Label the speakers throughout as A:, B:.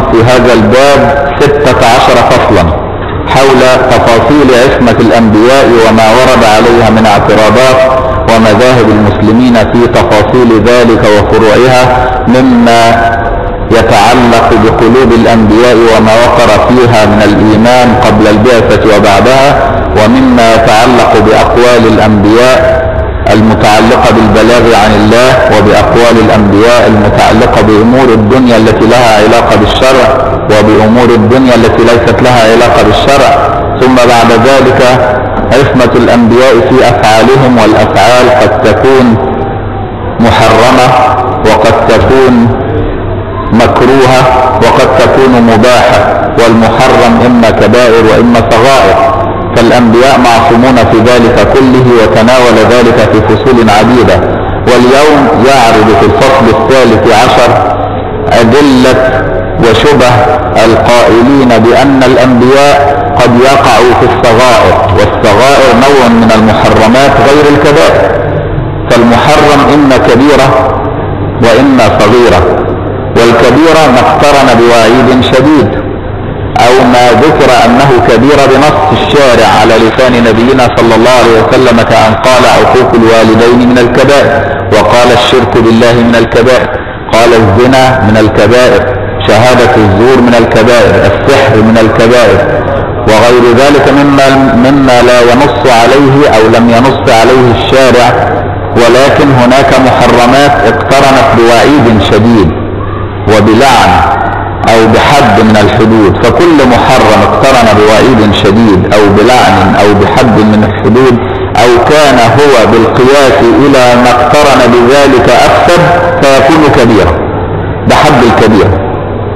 A: في هذا الباب ستة عشر فصلا حول تفاصيل عصمة الأنبياء وما ورد عليها من اعتراضات ومذاهب المسلمين في تفاصيل ذلك وفروعها مما يتعلق بقلوب الأنبياء وما وقر فيها من الإيمان قبل البعثة وبعدها ومما يتعلق بأقوال الأنبياء المتعلقة بالبلاغ عن الله وبأقوال الأنبياء المتعلقة بأمور الدنيا التي لها علاقة بالشرع وبأمور الدنيا التي ليست لها علاقة بالشرع ثم بعد ذلك عصمة الأنبياء في أفعالهم والأفعال قد تكون محرمة وقد تكون مكروهة وقد تكون مباحة والمحرم إما كبائر وإما صغائر فالأنبياء معصومون في ذلك كله وتناول ذلك في فصول عديدة واليوم يعرض في الفصل الثالث عشر أدلة وشبه القائلين بأن الأنبياء قد يقعوا في الصغائر والصغائر نوع من المحرمات غير الكبائر فالمحرم إما كبيرة وإما صغيرة والكبيرة ما اقترن بوعيد شديد او ما ذكر انه كبير بنص الشارع على لسان نبينا صلى الله عليه وسلم كأن قال عقوق الوالدين من الكبائر وقال الشرك بالله من الكبائر قال الزنا من الكبائر شهادة الزور من الكبائر السحر من الكبائر وغير ذلك مما, مما لا ينص عليه او لم ينص عليه الشارع ولكن هناك محرمات اقترنت بوعيد شديد وبلعن او بحد من الحدود فكل محرم اقترن بوعيد شديد او بلعن او بحد من الحدود او كان هو بالقياس الى ما اقترن بذلك افسد فيكون كبيرا بحد الكبير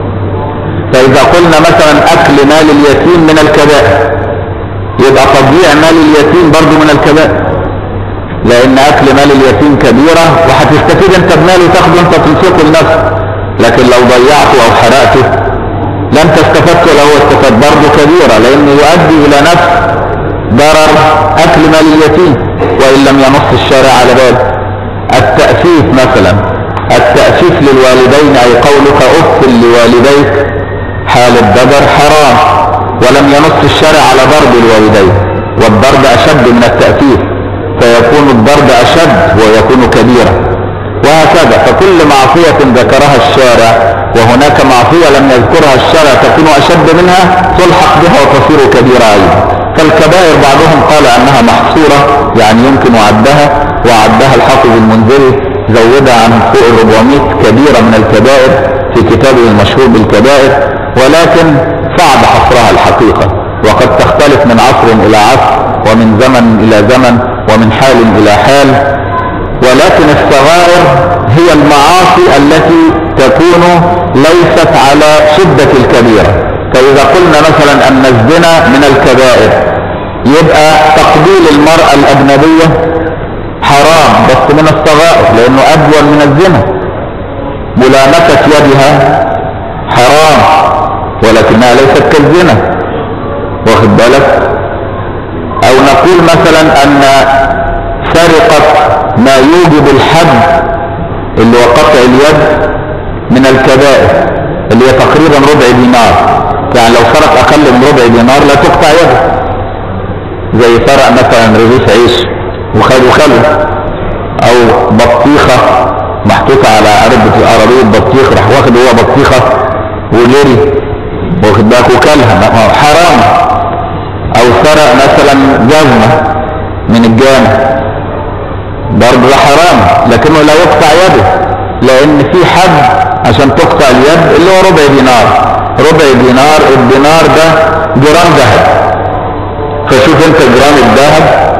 A: فاذا قلنا مثلا اكل مال اليتيم من الكبائر يبقى تضييع مال اليتيم برضه من الكبائر لان اكل مال اليتيم كبيرة وهتستفيد انت بماله تاخده انت تنفقه لنفسك لكن لو ضيعته او حرقته لا انت استفدت ولا هو استفاد برضه كبيرة لانه يؤدي الى نفس ضرر اكل مال اليتيم وان لم ينص الشارع على ذلك التأسيف مثلا التأسيف للوالدين اي قولك اف لوالديك حال الضجر حرام ولم ينص الشارع على ضرب الوالدين والضرب اشد من التأسيف فيكون الضرب اشد ويكون كبيرا وهكذا فكل معصية ذكرها الشارع وهناك معصية لم يذكرها الشارع تكون أشد منها تلحق بها وتصير كبيرة أيضا فالكبائر بعضهم قال أنها محصورة يعني يمكن عدها وعدها الحافظ المنذري زودها عن فوق ال 400 كبيرة من الكبائر في كتابه المشهور بالكبائر ولكن صعب حصرها الحقيقة وقد تختلف من عصر إلى عصر ومن زمن إلى زمن ومن حال إلى حال ولكن الصغائر هي المعاصي التي تكون ليست على شدة الكبيرة فإذا قلنا مثلا أن الزنا من الكبائر يبقى تقبيل المرأة الأجنبية حرام بس من الصغائر لأنه أدول من الزنا ملامسة يدها حرام ولكنها ليست كالزنا واخد بالك أو نقول مثلا أن سرقة ما يوجب الحد اللي هو قطع اليد من الكبائر اللي هي تقريبا ربع دينار يعني لو سرق اقل من ربع دينار لا تقطع يده زي سرق مثلا رغيف عيش وخد وخله او بطيخة محطوطة على عربة عربية بطيخ راح واخد هو بطيخة وجري واخد بالك وكلها حرام او سرق مثلا جزمة من الجامع برضه ده حرام لكنه لا يقطع يده لان في حد عشان تقطع اليد اللي هو ربع دينار ربع دينار الدينار ده جرام ذهب فشوف انت جرام الذهب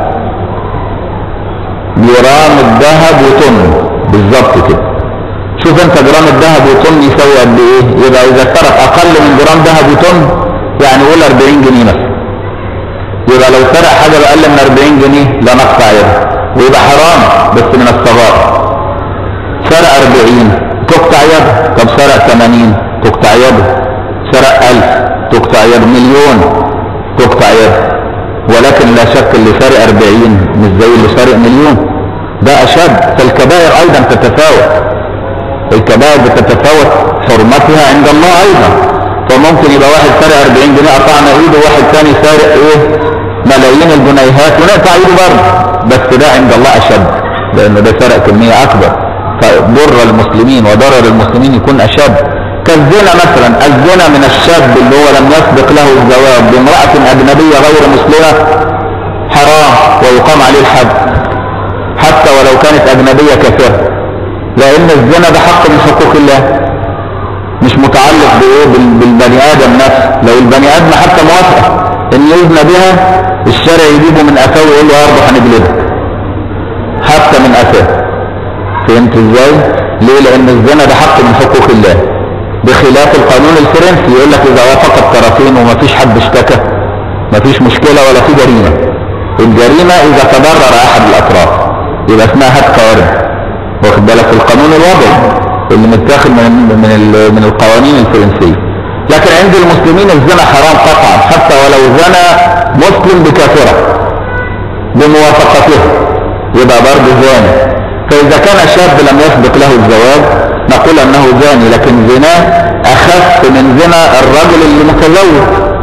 A: جرام الذهب وطن بالظبط كده شوف انت جرام الذهب وطن يساوي قد ايه يبقى اذا سرق اقل من جرام ذهب وطن يعني قول 40 جنيه مثلا يبقى لو سرق حاجه باقل من 40 جنيه لا نقطع يده ويبقى حرام بس من الصغائر سرق 40 تقطع يده طب سرق 80 تقطع يده سرق 1000 تقطع يده مليون تقطع يده ولكن لا شك اللي سارق 40 مش زي اللي سارق مليون ده اشد فالكبائر ايضا تتفاوت الكبائر بتتفاوت حرمتها عند الله ايضا فممكن يبقى واحد سارق 40 جنيه قطعنا ايده وواحد تاني سارق ايه ملايين الجنيهات ونقطع ايده برضه بس ده عند الله اشد لانه ده سرق كمية اكبر فضر المسلمين وضرر المسلمين يكون اشد كالزنا مثلا الزنا من الشاب اللي هو لم يسبق له الزواج بامرأة اجنبية غير مسلمة حرام ويقام عليه الحد حتى ولو كانت اجنبية كافرة لان الزنا ده حق من حقوق الله مش متعلق بايه بالبني ادم نفسه لو البني ادم حتى موافقه ان يزنى بها الشارع يجيبه من قفاه ويقول له يا رب هنجلدك حتى من قفاه فهمت ازاي ليه لان الزنا ده حق من حقوق الله بخلاف القانون الفرنسي يقول لك اذا وافق الطرفين ومفيش حد اشتكى مفيش مشكله ولا في جريمه الجريمه اذا تضرر احد الاطراف يبقى اسمها هتك ورد واخد بالك القانون الوضعي اللي متاخد من من من القوانين الفرنسيه لكن عند المسلمين الزنا حرام قطعا حتى ولو زنى مسلم بكافره بموافقته يبقى برضه زاني فاذا كان شاب لم يسبق له الزواج نقول انه زاني لكن زناه اخف من زنا الرجل اللي متزوج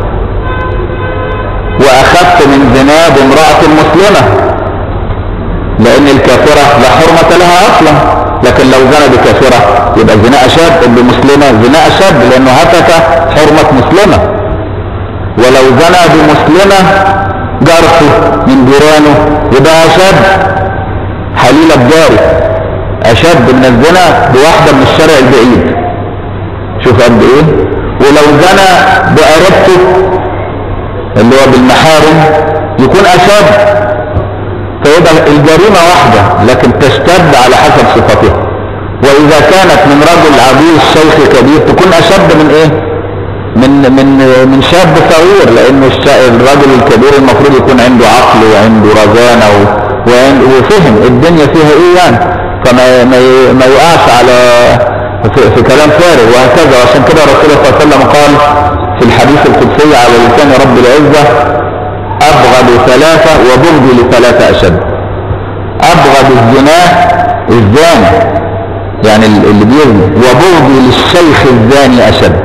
A: واخف من زناه بامراه مسلمه لان الكافره لا حرمه لها اصلا لكن لو زنى بكافرة يبقى زنا أشد بمسلمة زنا أشد لأنه هتك حرمة مسلمة ولو زنى بمسلمة جرحه من جيرانه يبقى أشد حليل الجاري أشد من الزنا بواحدة من الشارع البعيد شوف قد إيه ولو زنى بقربته اللي هو بالمحارم يكون أشد فيبقى الجريمة واحدة لكن تشتد على حسب صفتها واذا كانت من رجل عجوز شيخ كبير تكون اشد من ايه من من من شاب صغير لانه الرجل الكبير المفروض يكون عنده عقل وعنده رزانة وفهم الدنيا فيها ايه يعني فما ما ما يقعش على في, في كلام فارغ وهكذا وعشان كده الرسول صلى الله عليه وسلم قال في الحديث القدسي على لسان رب العزة أبغض ثلاثة وبغض لثلاثة أشد أبغض الزنا الزاني يعني اللي بيزني وبغضي للشيخ الزاني أشد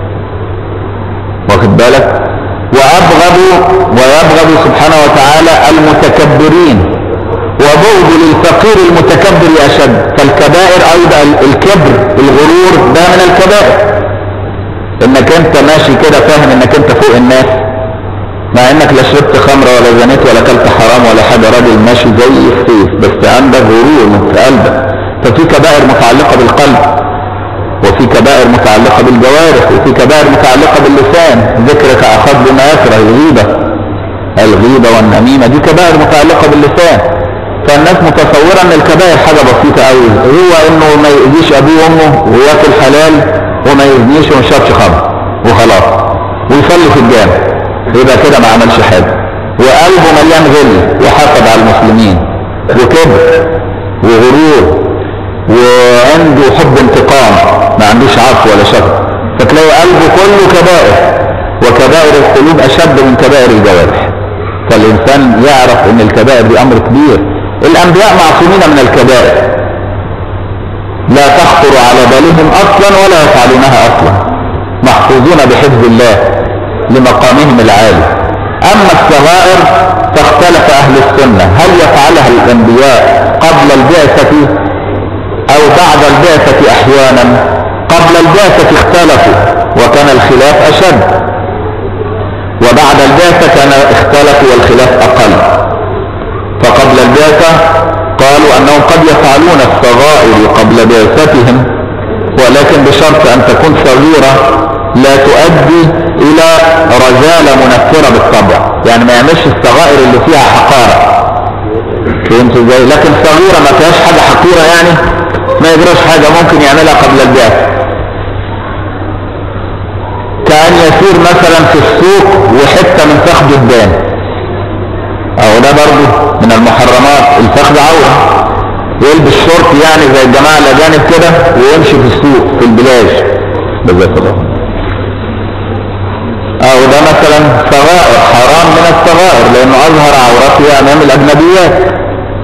A: واخد بالك وأبغض ويبغض سبحانه وتعالى المتكبرين وبغض للفقير المتكبر أشد فالكبائر أيضا الكبر الغرور ده من الكبائر انك انت ماشي كده فاهم انك انت فوق الناس مع انك لا شربت خمره ولا زنيت ولا اكلت حرام ولا حاجه راجل ماشي زي السيف بس عندك غرور في قلبك ففي كبائر متعلقه بالقلب وفي كبائر متعلقه بالجوارح وفي كبائر متعلقه باللسان ذكرك اخذ بما يكره الغيبه الغيبه والنميمه دي كبائر متعلقه باللسان فالناس متصوره ان الكبائر حاجه بسيطه قوي هو انه ما يأذيش ابوه وامه وياكل حلال وما يزنيش وما يشربش خمر وخلاص ويصلي في الجامع يبقى كده ما عملش حاجة وقلبه مليان غل وحقد على المسلمين وكبر وغرور وعنده حب انتقام ما عندوش عفو ولا شر فتلاقي قلبه كله كبائر وكبائر القلوب اشد من كبائر الجوارح فالانسان يعرف ان الكبائر دي امر كبير الانبياء معصومين من الكبائر لا تخطر على بالهم اصلا ولا يفعلونها اصلا محفوظون بحفظ الله لمقامهم العالي اما الصغائر فاختلف اهل السنة هل يفعلها الانبياء قبل البعثة او بعد البعثة احيانا قبل البعثة اختلفوا وكان الخلاف اشد وبعد البعثة كان اختلفوا والخلاف اقل فقبل البعثة قالوا انهم قد يفعلون الصغائر قبل بعثتهم ولكن بشرط ان تكون صغيرة لا تؤدي الى رزالة منفرة بالطبع يعني ما يعملش الصغائر اللي فيها حقارة فهمت ازاي لكن صغيرة ما فيهاش حاجة حقيرة يعني ما يجراش حاجة ممكن يعملها قبل البعث كأن يسير مثلا في السوق وحتة من فخذ الدان او ده برضه من المحرمات الفخذ عورة يلبس شورت يعني زي الجماعة الاجانب كده ويمشي في السوق في البلاج بالذات الله او ده مثلا صغائر حرام من الصغائر لانه اظهر عورته امام الاجنبيات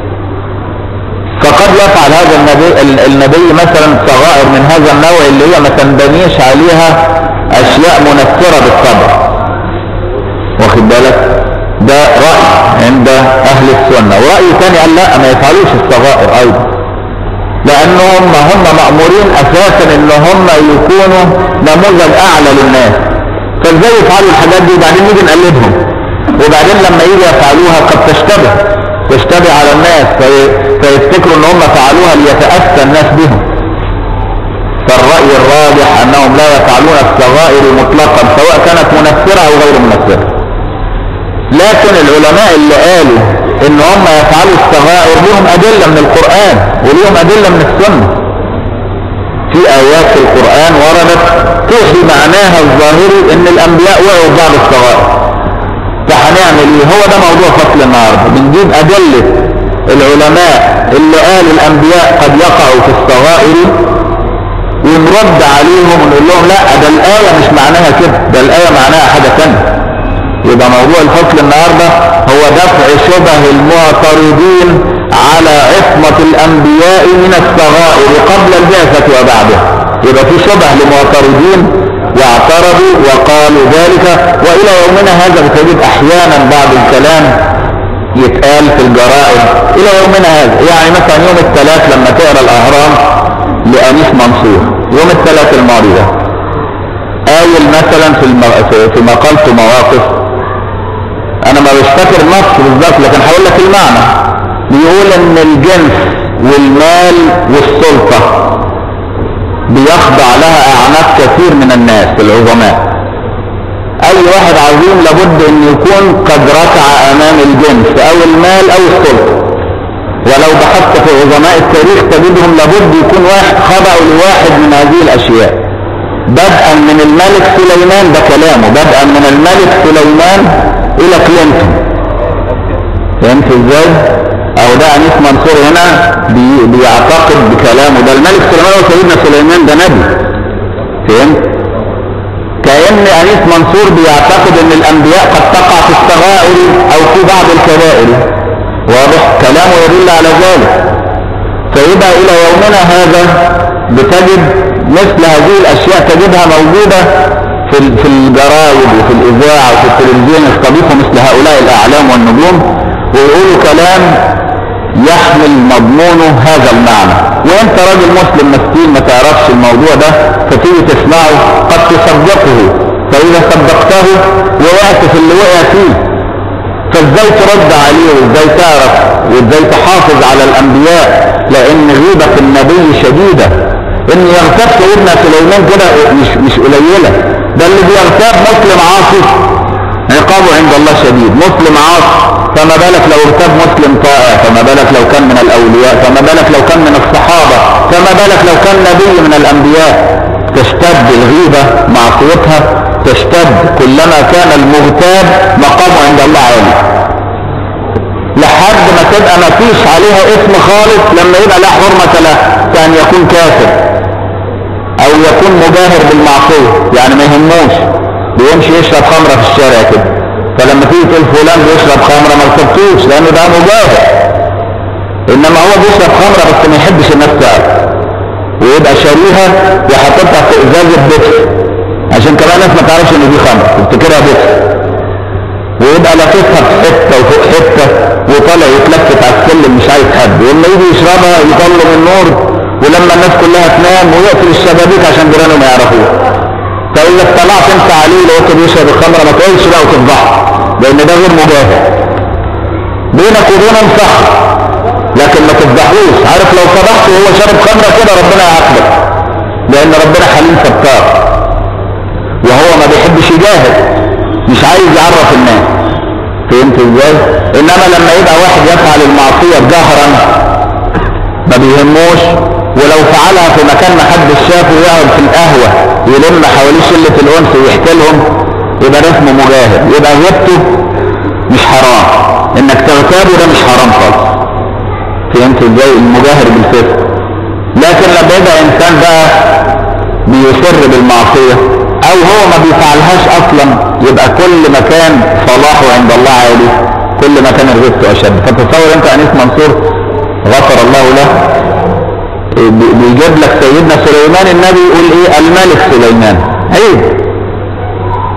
A: فقد يفعل هذا النبي, النبي مثلا صغائر من هذا النوع اللي هي ما تنبنيش عليها اشياء منفرة بالطبع واخد بالك ده رأي عند اهل السنة ورأي ثاني قال لا ما يفعلوش الصغائر ايضا لانهم هم مأمورين اساسا ان هم يكونوا نموذج اعلى للناس فازاي يفعلوا الحاجات دي وبعدين نيجي نقلدهم وبعدين لما يجي يفعلوها قد تشتبه تشتبه على الناس في فيفتكروا ان هم فعلوها ليتأسى الناس بهم فالرأي الراجح انهم لا يفعلون الصغائر مطلقا سواء كانت منفرة او غير منفرة لكن العلماء اللي قالوا ان هم يفعلوا الصغائر لهم ادلة من القرآن وليهم ادلة من السنة في ايات في القرآن وردت توحي معناها الظاهري ان الانبياء وقعوا بعض الصغائر فهنعمل ايه هو ده موضوع فصل النهارده بنجيب ادلة العلماء اللي قال الانبياء قد يقعوا في الصغائر ونرد عليهم ونقول لهم لا ده الايه مش معناها كده ده الايه معناها حاجه ثانيه يبقى موضوع الفصل النهاردة هو دفع شبه المعترضين على عصمة الانبياء من الصغائر قبل البعثة وبعدها يبقى في شبه لمعترضين واعترضوا وقالوا ذلك والى يومنا هذا بتجد احيانا بعض الكلام يتقال في الجرائد الى يومنا هذا يعني مثلا يوم الثلاث لما تقرا الاهرام لانيس منصور يوم الثلاث الماضي ده قايل مثلا في الم... في مقالته مواقف انا ما مش فاكر النص بالظبط لكن هقول لك المعنى بيقول ان الجنس والمال والسلطة بيخضع لها اعناق كثير من الناس العظماء اي واحد عظيم لابد ان يكون قد ركع امام الجنس او المال او السلطة ولو بحثت في عظماء التاريخ تجدهم لابد يكون واحد خضعوا لواحد من هذه الاشياء بدءا من الملك سليمان ده كلامه بدءا من الملك سليمان الى كلينتون فهمت ازاي او ده انيس منصور هنا بي بيعتقد بكلامه ده الملك سليمان وسيدنا سليمان ده نبي فهمت كأن انيس منصور بيعتقد ان الانبياء قد تقع في الصغائر او في بعض الكبائر واضح كلامه يدل على ذلك فيبقى الى يومنا هذا بتجد مثل هذه الاشياء تجدها موجودة في في الجرايد وفي الاذاعه وفي التلفزيون يستضيفوا مثل هؤلاء الاعلام والنجوم ويقولوا كلام يحمل مضمونه هذا المعنى وانت راجل مسلم مسكين ما تعرفش الموضوع ده فتيجي تسمعه قد تصدقه فاذا صدقته وقعت في اللي وقع فيه فازاي ترد عليه وازاي تعرف وازاي تحافظ على الانبياء لان غيبة النبي شديدة ان يغتاب سيدنا سليمان كده مش مش قليلة ده اللي بيغتاب مسلم عاصي عقابه عند الله شديد مسلم عاصي فما بالك لو ارتاب مسلم طائع فما بالك لو كان من الاولياء فما بالك لو كان من الصحابة فما بالك لو كان نبي من الانبياء تشتد الغيبة معصيتها تشتد كلما كان المغتاب مقامه عند الله عالي لحد ما تبقى ما فيش عليها اسم خالص لما يبقى لا حرمة له كان يكون كافر او يكون مجاهر بالمعصية يعني ما يهموش بيمشي يشرب خمرة في الشارع كده فلما تيجي تقول فلان بيشرب خمرة ما تكتبتوش لانه ده مجاهر انما هو بيشرب خمرة بس ما يحبش الناس تعرف ويبقى شاريها وحاططها في ازازة بيتر عشان كمان الناس ما تعرفش ان دي خمرة تفتكرها بيتر ويبقى لاففها في حته وفوق حته وطالع يتلفت على السلم مش عايز حد ولما يجي يشربها يطلب النور ولما الناس كلها تنام ويقفل الشبابيك عشان جيرانه ما يعرفوه فإن اطلعت انت عليه لو انت بيشرب الخمره ما تقولش بقى وتفضحه لان ده غير مجاهد بينك وبينه صح لكن ما تفضحوش عارف لو فضحته وهو شارب خمره كده ربنا يعاقبك لان ربنا حليم ستار وهو ما بيحبش يجاهد مش عايز يعرف الناس فهمت ازاي انما لما يبقى واحد يفعل المعصيه جهرا ما بيهموش ولو فعلها في مكان ما حدش شافه يقعد في القهوة يلم حواليه شلة الأنس ويحكي لهم يبقى ده اسمه مجاهد يبقى غيبته مش حرام انك تغتابه ده مش حرام خالص فهمت ازاي المجاهر بالفسق لكن لما يبقى انسان بقى بيسر بالمعصية او هو ما بيفعلهاش اصلا يبقى كل ما كان صلاحه عند الله عالي كل ما كان الغيبته اشد فتصور انت انيس منصور غفر الله له بيجيب لك سيدنا سليمان النبي يقول ايه الملك سليمان عيب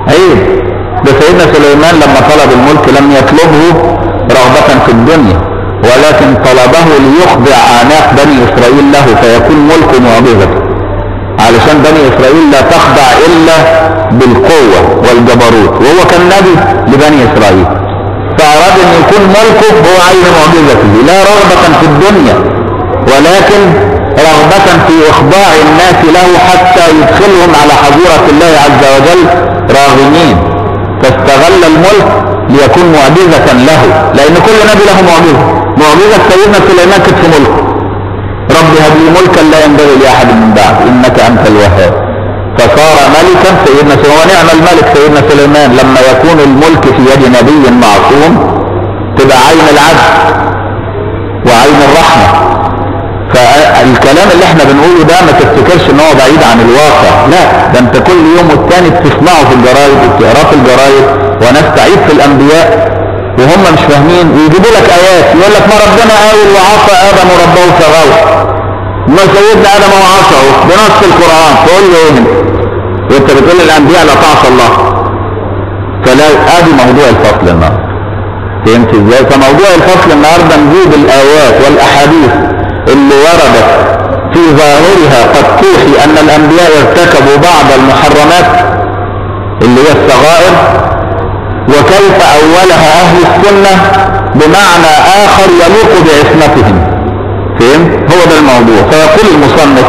A: عيب ده سيدنا سليمان لما طلب الملك لم يطلبه رغبة في الدنيا ولكن طلبه ليخضع آناق بني إسرائيل له فيكون ملك معجزته علشان بني إسرائيل لا تخضع إلا بالقوة والجبروت وهو كان نبي لبني إسرائيل فأراد أن يكون ملكه هو عين معجزته لا رغبة في الدنيا ولكن رغبة في إخضاع الناس له حتى يدخلهم على حظيرة الله عز وجل راغمين فاستغل الملك ليكون معجزة له لأن كل نبي له معجزة معجزة سيدنا سليمان كانت في ملكه رب هب لي ملكا لا ينبغي لأحد من بعد إنك أنت الوهاب فصار ملكا سيدنا سليمان ونعم الملك سيدنا سليمان لما يكون الملك في يد نبي معصوم تبقى عين العدل وعين الرحمة فالكلام اللي احنا بنقوله ده ما تفتكرش ان هو بعيد عن الواقع لا ده انت كل يوم والتاني بتسمعه في الجرايد وبتقراه في الجرايد وناس تعيد في الانبياء وهم مش فاهمين ويجيبوا لك ايات يقول لك ما ربنا قاول وعصى ادم ربه فغوى ما سيدنا ادم وعصى بنص القران تقول له ايه وانت بتقول الانبياء لا تعصى الله فلا ادي موضوع الفصل النهارده فهمت ازاي فموضوع الفصل النهارده نجيب الايات والاحاديث اللي وردت في ظاهرها قد توحي ان الانبياء ارتكبوا بعض المحرمات اللي هي الصغائر وكيف اولها اهل السنة بمعنى اخر يليق بعصمتهم فهم هو ده الموضوع فيقول المصنف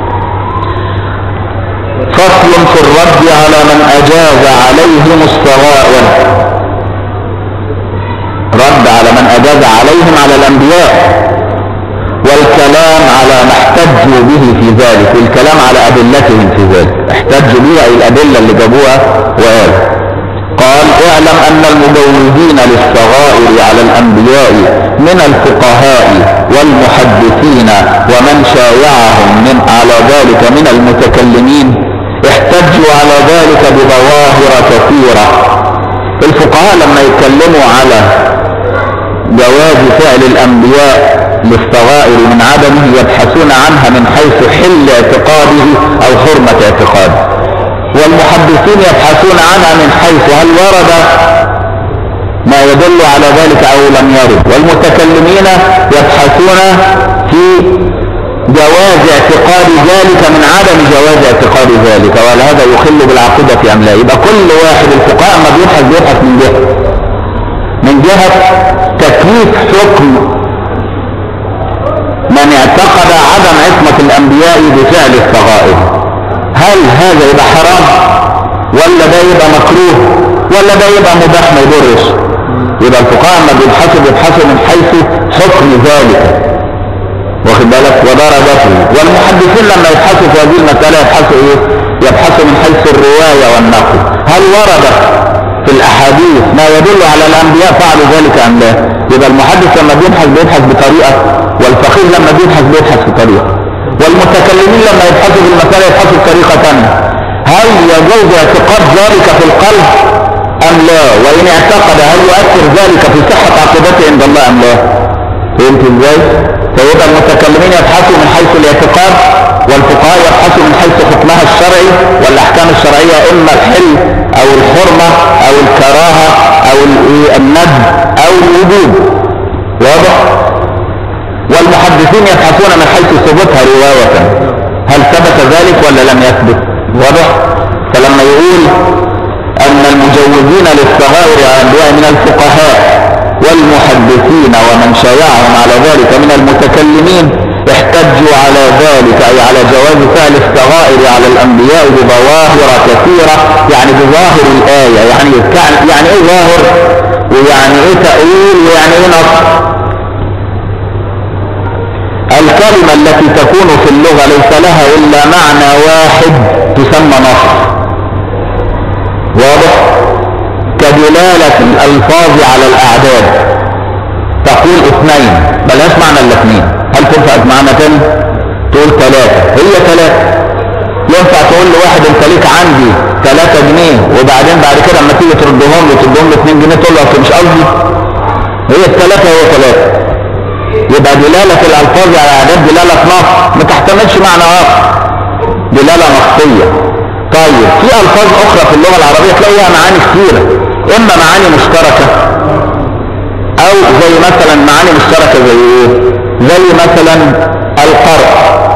A: فصل في الرد على من اجاز عليهم الصغائر رد على من اجاز عليهم على الانبياء والكلام على ما احتجوا به في ذلك والكلام على ادلتهم في ذلك احتجوا به اي الادله اللي جابوها وقال قال اعلم ان المجوزين للصغائر على الانبياء من الفقهاء والمحدثين ومن شايعهم من على ذلك من المتكلمين احتجوا على ذلك بظواهر كثيره الفقهاء لما يتكلموا على جواز فعل الانبياء للصغائر من عدمه يبحثون عنها من حيث حل اعتقاده او حرمة اعتقاده والمحدثين يبحثون عنها من حيث هل ورد ما يدل على ذلك او لم يرد والمتكلمين يبحثون في جواز اعتقاد ذلك من عدم جواز اعتقاد ذلك وهل هذا يخل بالعقيدة ام لا يبقى كل واحد الفقهاء ما بيبحث بيبحث من جهة من جهة تكليف حكم من اعتقد عدم عصمة الانبياء بفعل الصغائر هل هذا يبقى حرام ولا ده يبقى مكروه ولا ده يبقى مباح ما يضرش يبقى الفقهاء ما بيبحثوا بيبحثوا من حيث حكم ذلك واخد بالك ودرجته والمحدثين لما يبحثوا في هذه المسألة يبحثوا ايه يبحثوا من حيث الرواية والنقل هل ورد في الاحاديث ما يدل على الانبياء فعلوا ذلك ام لا يبقى المحدث لما بيبحث بيبحث بطريقة والفقيه لما بيبحث بيبحث بطريقة والمتكلمين لما يبحثوا في المسألة يبحثوا بطريقة ثانية هل يجوز اعتقاد ذلك في القلب ام لا وان اعتقد هل يؤثر ذلك في صحة عقيدته عند الله ام لا فهمت ازاي فيبقى المتكلمين يبحثوا من حيث الاعتقاد والفقهاء يبحثوا من حيث حكمها الشرعي والاحكام الشرعية اما الحل او الحرمة او الكراهة او الند او الوجوب واضح والمحدثين يبحثون من حيث ثبوتها رواية هل ثبت ذلك ولا لم يثبت واضح فلما يقول ان المجوزين للصغائر على الانبياء من الفقهاء والمحدثين ومن شايعهم على ذلك من المتكلمين احتجوا على ذلك اي على جواز فعل الصغائر على الانبياء بظواهر كثيرة يعني بظاهر الاية يعني يعني ايه ظاهر ويعني ايه تأويل ويعني ايه نص الكلمة التي تكون في اللغة ليس لها الا معنى واحد تسمى نص واضح كدلالة الالفاظ على الاعداد تقول اثنين بلاش معنى الاثنين هل تنفع معنى تاني تقول ثلاثة هي ثلاثة ينفع تقول لواحد انت ليك عندي ثلاثة جنيه وبعدين بعد كده لما تيجي تردهم له تدهم له 2 جنيه تقول له اصل مش قصدي هي الثلاثة هي ثلاثة يبقى دلالة الألفاظ على أعداد دلالة نص ما تحتملش معنى آخر دلالة نصية طيب في الفاظ اخرى في اللغة العربية تلاقيها معاني كثيرة اما معاني مشتركة او زي مثلا معاني مشتركة زي ايه زي مثلا القرء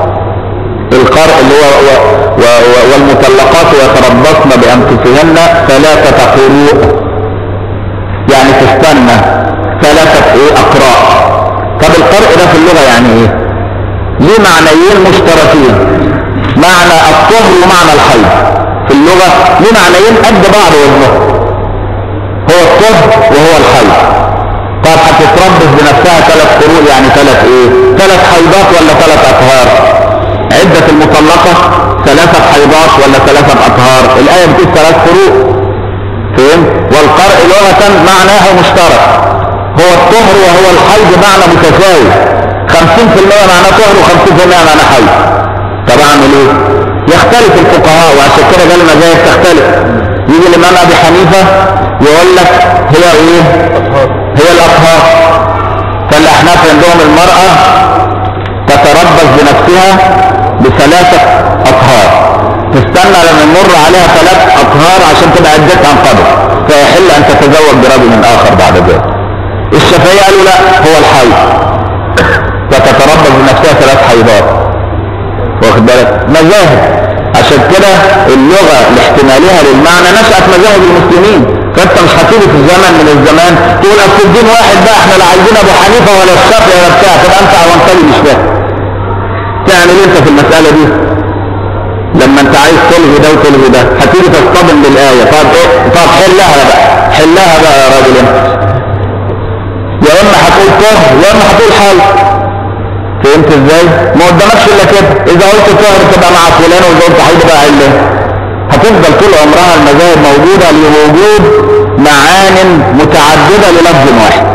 A: القرء اللي هو و و و والمطلقات يتربصن بانفسهن ثلاثة قروء يعني تستنى ثلاثة ايه اقراء طب القرء ده في اللغة يعني ايه ليه معنيين مشتركين معنى الطهر ومعنى الحيض في اللغة ليه معنيين قد بعض والله هو الطهر وهو الحيض طب هتتربص بنفسها ثلاث قروء يعني ثلاث ايه ثلاث حيضات ولا ثلاث اطهار عدة المطلقة ثلاثة حيضات ولا ثلاثة اطهار الاية بتقول ثلاث قروء فهم والقرء لغة معناها مشترك هو الطهر وهو الحيض معنى متساوي 50% معناه طهر و50% معناه حيض طب اعمل ايه يختلف الفقهاء وعشان كده قال المذاهب تختلف يجي الامام ابي حنيفه يقول لك هي ايه هي الاطهار فالاحناف عندهم المراه تتربص بنفسها بثلاثه اطهار تستنى لما يمر عليها ثلاث اطهار عشان تبقى عدتها انقضت فيحل ان تتزوج برجل اخر بعد ذلك الشافعيه قالوا لا هو الحيض فتتربص بنفسها ثلاث حيضات واخد بالك مذاهب عشان كده اللغة لاحتمالها للمعنى نشأت مذاهب المسلمين فانت مش هتيجي في زمن من الزمان تقول اصل الدين واحد بقى احنا لا عايزين ابو حنيفه ولا الشافعي ولا بتاع تبقى انت عوانطلي مش فاهم تعمل انت في المسألة دي لما انت عايز تلغي ده وتلغي ده هتيجي تصطدم بالايه طب ايه طب حلها بقى حلها بقى يا راجل انت يا اما هتقول طهر يا اما هتقول حل فهمت ازاي ما قدامكش الا كده اذا قلت طهر تبقى مع فلان واذا قلت حيض بقى عله هتفضل طول عمرها المذاهب موجوده لوجود معان متعدده للفظ واحد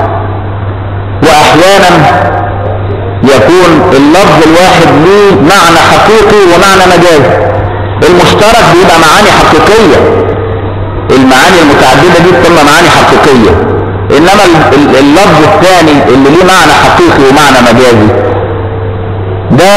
A: واحيانا يكون اللفظ الواحد ليه معنى حقيقي ومعنى مجازي المشترك بيبقى معاني حقيقيه المعاني المتعدده دي بتبقى معاني حقيقيه انما اللفظ الثاني اللي ليه معنى حقيقي ومعنى مجازي ده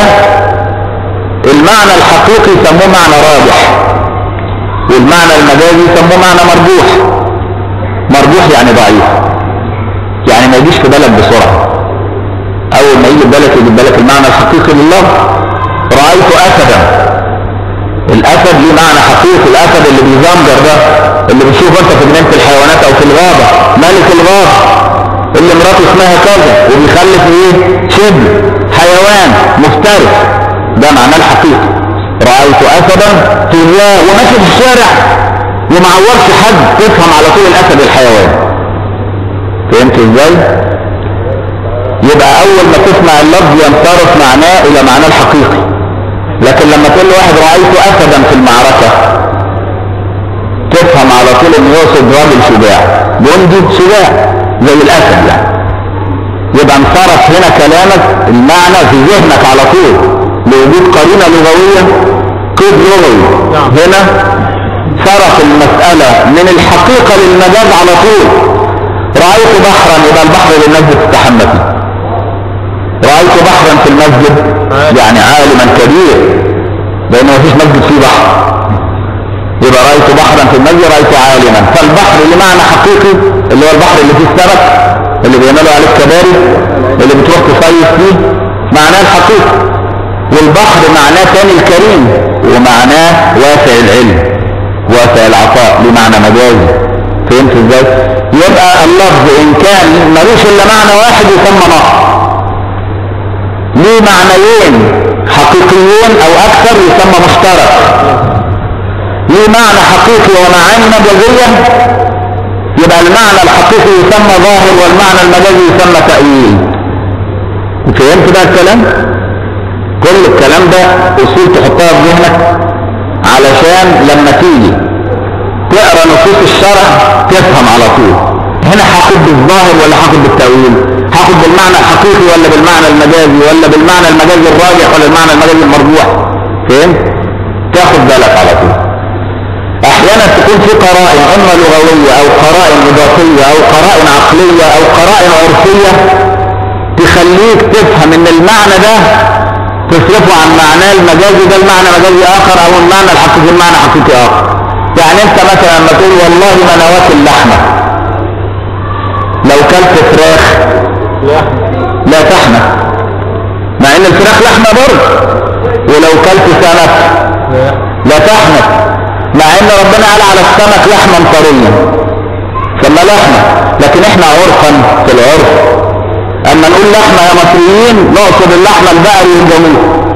A: المعنى الحقيقي يسموه معنى راجح والمعنى المجازي يسموه معنى مرجوح مرجوح يعني ضعيف يعني ما يجيش في بالك بسرعة اول ما يجي في بالك يجي في بالك المعنى الحقيقي لللفظ رأيت اسدا الاسد ليه معنى حقيقي الاسد اللي بيزمجر ده اللي بتشوفه انت في جنينة الحيوانات او في الغابة ملك الغابة اللي مراته اسمها كذا وبيخلف ايه شبل حيوان مفترس ده معناه الحقيقي رأيت اسدا تلواه وماشي في الشارع ومعورش حد تفهم على طول الاسد الحيوان فهمت ازاي يبقى اول ما تسمع اللفظ ينصرف معناه الى معناه الحقيقي لكن لما تقول لواحد رأيت اسدا في المعركة تفهم على طول انه يقصد راجل شجاع جندي شجاع زي الاسد يعني يبقى انصرف هنا كلامك المعنى في ذهنك على طول لوجود قرينه لغويه قيد لغوي هنا صرف المساله من الحقيقه للمجاز على طول رايت بحرا يبقى البحر اللي الناس بتستحمى فيه رايت بحرا في المسجد يعني عالما كبير لانه مفيش مسجد فيه بحر يبقى رايت بحرا في المسجد رايت عالما فالبحر اللي معنى حقيقي اللي هو البحر اللي فيه السمك اللي بيعملوا عليه الكباري اللي بتروح تصيف فيه معناه الحقيقي والبحر معناه تاني الكريم ومعناه واسع العلم واسع العطاء لمعنى مجازي فهمت ازاي يبقى اللفظ ان كان ملوش الا معنى واحد يسمى نص ليه معنيين حقيقيين او اكثر يسمى مشترك ليه معنى حقيقي ومعاني مجازيه يبقى المعنى الحقيقي يسمى ظاهر والمعنى المجازي يسمى تأويل فهمت بقى الكلام كل الكلام ده اصول تحطها في ذهنك علشان لما تيجي تقرا نصوص الشرع تفهم على طول هنا هاخد بالظاهر ولا هاخد بالتأويل هاخد بالمعنى الحقيقي ولا بالمعنى المجازي ولا بالمعنى المجازي الراجح ولا المعنى المجازي المرجوح فهمت تاخد بالك على طول احيانا تكون في قرائن اما لغوية او قرائن اضافية او قرائن عقلية او قرائن عرفية تخليك تفهم ان المعنى ده تصرفه عن معناه المجازي ده المعنى مجازي اخر او المعنى الحقيقي المعنى حقيقي اخر يعني انت مثلا لما تقول والله ما انا واكل لحمه لو كلت فراخ لا تحنى مع ان الفراخ لحمه برضه ولو كلت سمك لا تحنى مع ان ربنا قال على السمك لحما طريا ثم لحمه لكن احنا عرفا في العرف اما نقول لحمه يا مصريين نقصد اللحمه البقري والجاموس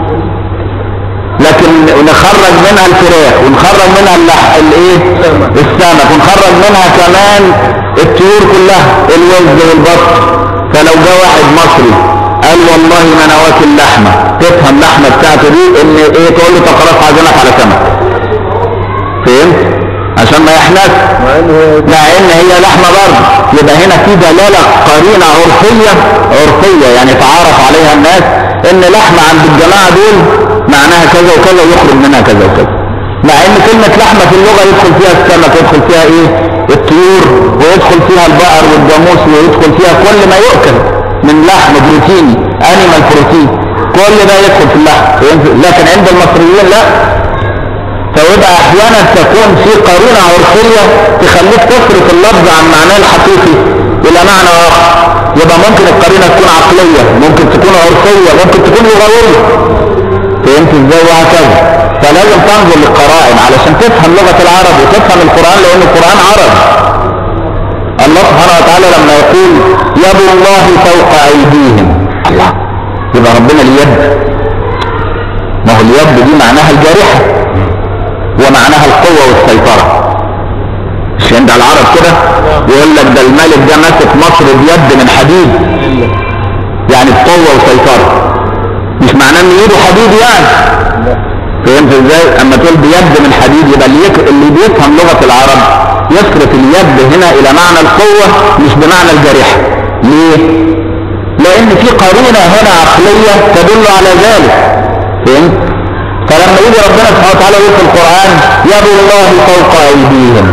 A: لكن نخرج منها الفراخ ونخرج منها اللحم الايه السمك ونخرج منها كمان الطيور كلها الوز والبط فلو جاء واحد مصري قال والله ما انا واكل لحمه تفهم اللحمه بتاعته دي ان ايه تقول له طب خلاص عازمك على سمك فهمت عشان ما يحنس مع ان هي لحمه برضه يبقى هنا في دلاله قرينه عرفيه عرفيه يعني تعارف عليها الناس ان لحمه عند الجماعه دول معناها كذا وكذا ويخرج منها كذا وكذا مع ان كلمه لحمه في اللغه يدخل فيها السمك ويدخل فيها ايه الطيور ويدخل فيها البقر والجاموس ويدخل فيها كل ما يؤكل من لحم بروتيني انيمال بروتين كل ده يدخل في اللحم لكن عند المصريين لا فيبقى احيانا تكون في قرينه عرفيه تخليك تصرف اللفظ عن معناه الحقيقي الى معنى اخر يبقى ممكن القرينه تكون عقليه ممكن تكون عرفيه ممكن تكون لغويه فهمت ازاي وهكذا فلازم تنظر للقرائن علشان تفهم لغه العرب وتفهم القران لان القران عربي الله سبحانه وتعالى لما يقول يد الله فوق ايديهم الله يبقى ربنا اليد ما هو اليد دي معناها الجارحه ومعناها القوة والسيطرة مش عند العرب كده يقول لك ده الملك ده ماسك مصر بيد من حديد يعني بقوة وسيطرة مش معناه ان ايده حديد يعني فهمت ازاي اما تقول بيد من حديد يبقى اللي, يك... اللي بيفهم لغة العرب يصرف اليد هنا الى معنى القوة مش بمعنى الجريحة ليه لان في قرينة هنا عقلية تدل على ذلك فهمت فلما يجي ربنا سبحانه وتعالى يقول في القرآن يد الله فوق أيديهم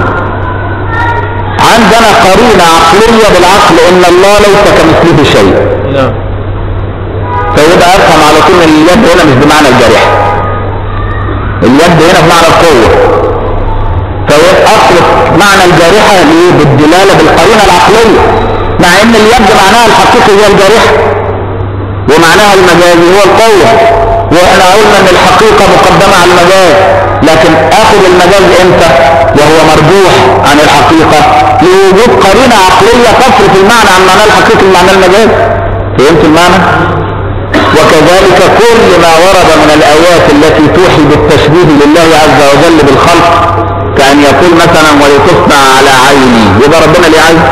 A: عندنا قرينة عقلية بالعقل إن الله ليس كمثله شيء
B: نعم
A: فيبقى أفهم على طول إن اليد هنا مش بمعنى الجريحة اليد هنا بمعنى القوة فيبقى أصرف معنى الجارحة ليه؟ بالدلالة بالقرينة العقلية مع إن اليد معناها الحقيقي هي الجارحة ومعناها المجازي هو القوة واحنا قلنا ان الحقيقة مقدمة على المجاز لكن اخذ المجاز امتى وهو مرجوح عن الحقيقة لوجود قرينة عقلية تصرف المعنى عن معناه الحقيقي لمعنى المجاز فهمت المعنى وكذلك كل ما ورد من الايات التي توحي بالتشبيه لله عز وجل بالخلق كأن يقول مثلا ولتصنع على عيني يبقى ربنا ليه عين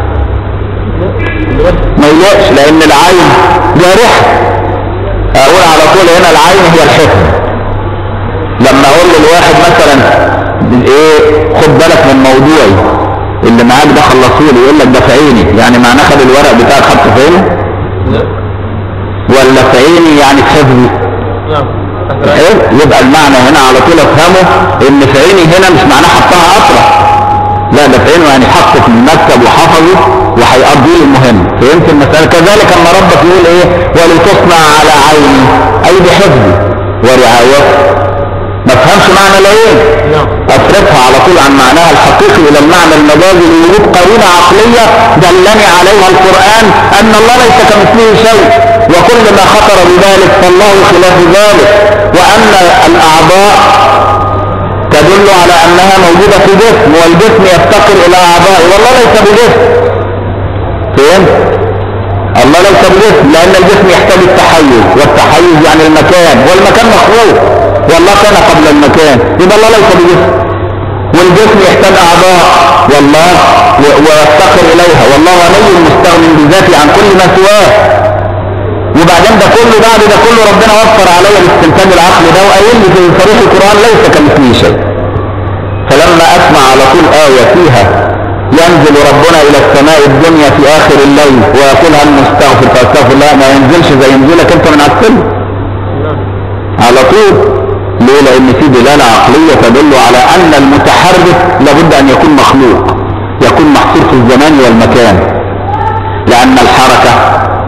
A: ما يلاقش لان العين جارحة اقول على طول هنا العين هي الحفظ لما اقول للواحد مثلا ايه خد بالك من موضوعي اللي معاك ده خلصولي يقول لك ده في عيني يعني معناه خد الورق بتاعك حطه في عيني ولا في عيني يعني في حفظي
B: نعم
A: إيه؟ يبقى المعنى هنا على طول افهمه ان في عيني هنا مش معناه حطها اطرح لا ده في عينه يعني حطه في المكتب وحفظه وهيقضي له المهم فهمت المسألة كذلك اما ربك يقول ايه ولتصنع على عيني اي بحفظي ورعايته ما تفهمش معنى العين
B: نعم
A: اصرفها على طول عن معناها الحقيقي الى المعنى المجازي لوجود قرينه عقليه دلني عليها القران ان الله ليس كمثله شيء وكل ما خطر بذلك فالله خلاف ذلك وان الاعضاء تدل على انها موجوده في جسم والجسم يفتقر الى اعضاء والله ليس بجسم فهمت الله ليس بجسم لان الجسم يحتاج التحيز والتحيز يعني المكان والمكان مخلوق والله كان قبل المكان يبقى الله ليس بجسم والجسم يحتاج اعضاء والله و- ويفتقر اليها والله غني مستغن بذاته عن كل ما سواه وبعدين ده كله بعد ده كله ربنا وفر عليا الاستنتاج العقلي ده وقايل لي في صريح القران ليس كمثله شيء فلما اسمع على طول ايه فيها ينزل ربنا الى السماء الدنيا في اخر الليل ويقول هل مستغفر فاستغفر الله ما ينزلش زي ينزلك انت من على السلم على طول ليه لان في دلاله عقليه تدل على ان المتحرك لابد ان يكون مخلوق يكون محصور في الزمان والمكان لان الحركه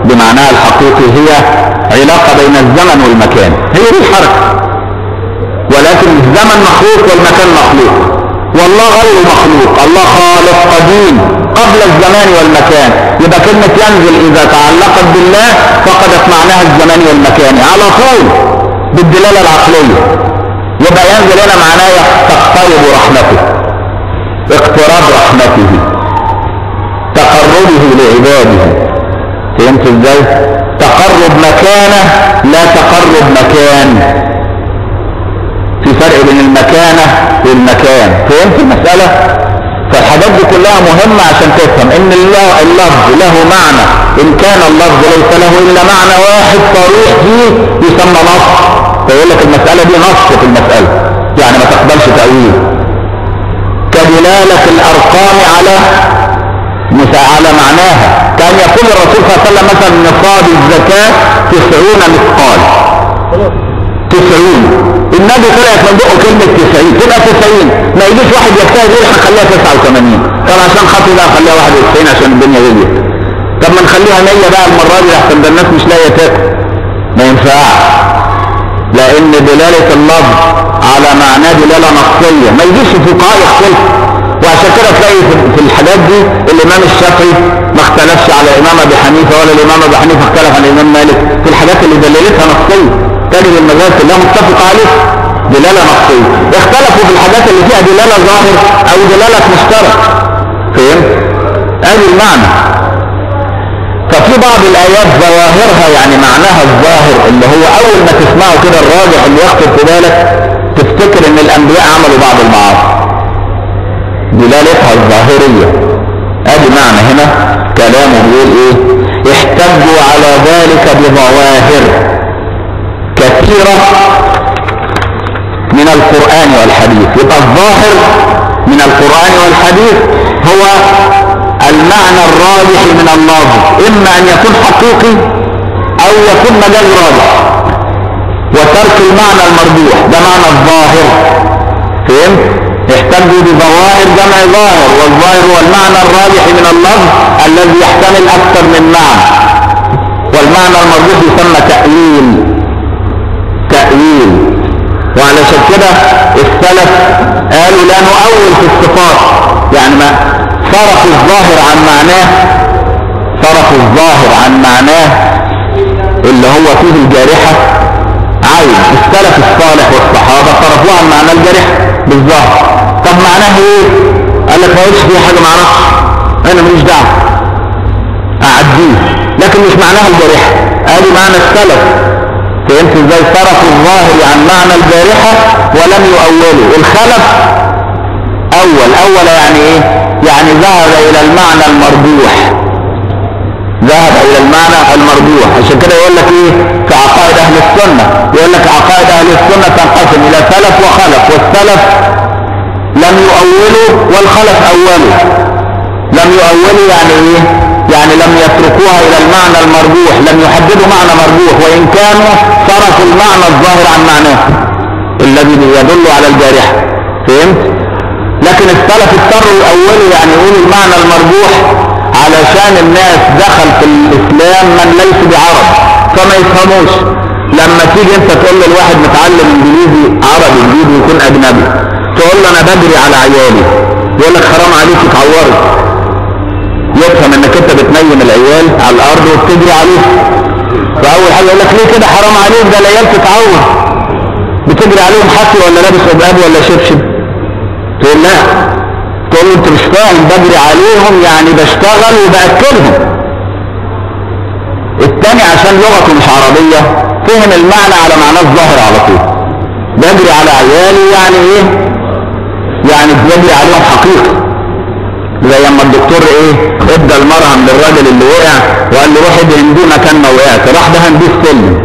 A: بمعناها الحقيقي هي علاقة بين الزمن والمكان هي دي الحركة ولكن الزمن مخلوق والمكان مخلوق والله غير مخلوق الله خالق قديم قبل الزمان والمكان يبقى كلمة ينزل إذا تعلقت بالله فقدت معناها الزمان والمكان على طول بالدلالة العقلية يبقى ينزل هنا معناه تقترب رحمته اقتراب رحمته تقربه لعباده فهمت ازاي تقرب مكانه لا تقرب مكان في فرق بين المكانة والمكان فهمت المسألة فالحاجات دي كلها مهمة عشان تفهم ان الله اللفظ له معنى ان كان اللفظ ليس له الا معنى واحد صريح فيه يسمى نص فيقول لك المسألة دي نص في المسألة يعني ما تقبلش تأويل كدلالة الارقام على على معناها كان يقول الرسول صلى الله عليه وسلم مثلا نصاب الزكاة تسعون مثقال تسعون النبي طلعت من بقه كلمة تسعين تبقى تسعين ما يجيش واحد يجتهد يقول هنخليها تسعة وثمانين طب عشان خاطر بقى خليها واحد وتسعين عشان الدنيا غليت طب ما نخليها مية بقى المرة دي احسن ده الناس مش لاقية تاكل ما ينفعش لان دلالة اللفظ على معناه دلالة نصية ما يجيش الفقهاء يختلفوا وعشان كده تلاقي في الحاجات دي الامام الشافعي ما اختلفش على الامام ابي حنيفه ولا الامام ابي حنيفه اختلف عن الامام مالك في الحاجات اللي دلالتها نصيه تجد المذاهب كلها متفق عليه دلاله نصيه اختلفوا في الحاجات اللي فيها دلاله ظاهر او دلاله مشترك فهمت؟ ادي المعنى ففي بعض الايات ظواهرها يعني معناها الظاهر اللي هو اول ما تسمعه كده الراجع اللي يخطر في بالك تفتكر ان الانبياء عملوا بعض المعاصي دلالتها الظاهرية ادي معنى هنا كلامه بيقول ايه احتجوا على ذلك بظواهر كثيرة من القرآن والحديث يبقى الظاهر من القرآن والحديث هو المعنى الراجح من اللفظ اما ان يكون حقيقي او يكون مجاز راجح وترك المعنى المرجوح ده معنى الظاهر فهمت احتجوا بظواهر جمع ظاهر والظاهر هو المعنى الراجح من اللفظ الذي يحتمل اكثر من معنى والمعنى المرجوح يسمى تأويل تأويل وعلشان كده السلف قالوا لا نؤول في الصفات يعني ما صرف الظاهر عن معناه صرف الظاهر عن معناه اللي هو فيه الجارحة عين السلف الصالح والصحابة صرفوه عن معنى الجارحة بالظاهر طب معناه ايه قال لك ما يقولش فيه حاجة معرفش انا ماليش دعوة اعديه لكن مش معناها الجارحة ادي معنى السلف فهمت ازاي صرفوا الظاهر عن معنى الجارحة ولم يؤولوا الخلف اول اول يعني ايه يعني ذهب الى المعنى المرجوح ذهب الى المعنى المرجوح عشان كده يقول لك ايه في عقائد اهل السنة يقول لك عقائد اهل السنة تنقسم الى سلف وخلف والسلف لم يؤولوا والخلف اولوا لم يؤولوا يعني ايه يعني لم يتركوها الى المعنى المرجوح لم يحددوا معنى مرجوح وان كانوا صرفوا المعنى الظاهر عن معناه الذي يدل على الجارحة فهمت لكن السلف اضطروا يؤولوا يعني يقولوا المعنى المرجوح علشان الناس دخل في الاسلام من ليس بعرب فما يفهموش لما تيجي انت تقول للواحد متعلم انجليزي عربي جديد ويكون اجنبي تقول له انا بدري على عيالي يقول لك حرام عليك اتعورت يفهم انك انت بتنيم العيال على الارض وبتجري عليه فاول حاجه يقول لك ليه كده حرام عليك ده العيال تتعور بتجري عليهم حفي ولا لابس عباب ولا شبشب تقول لا تقول له انت مش فاهم بجري عليهم يعني بشتغل وباكلهم التاني عشان لغته مش عربيه فهم المعنى على معناه الظاهر على طول بجري على عيالي يعني ايه يعني بجري عليهم حقيقي زي لما الدكتور ايه ادى المرهم للراجل اللي وقع وقال له روح ادهن دي مكان ما وقعت راح دهن بيه السلم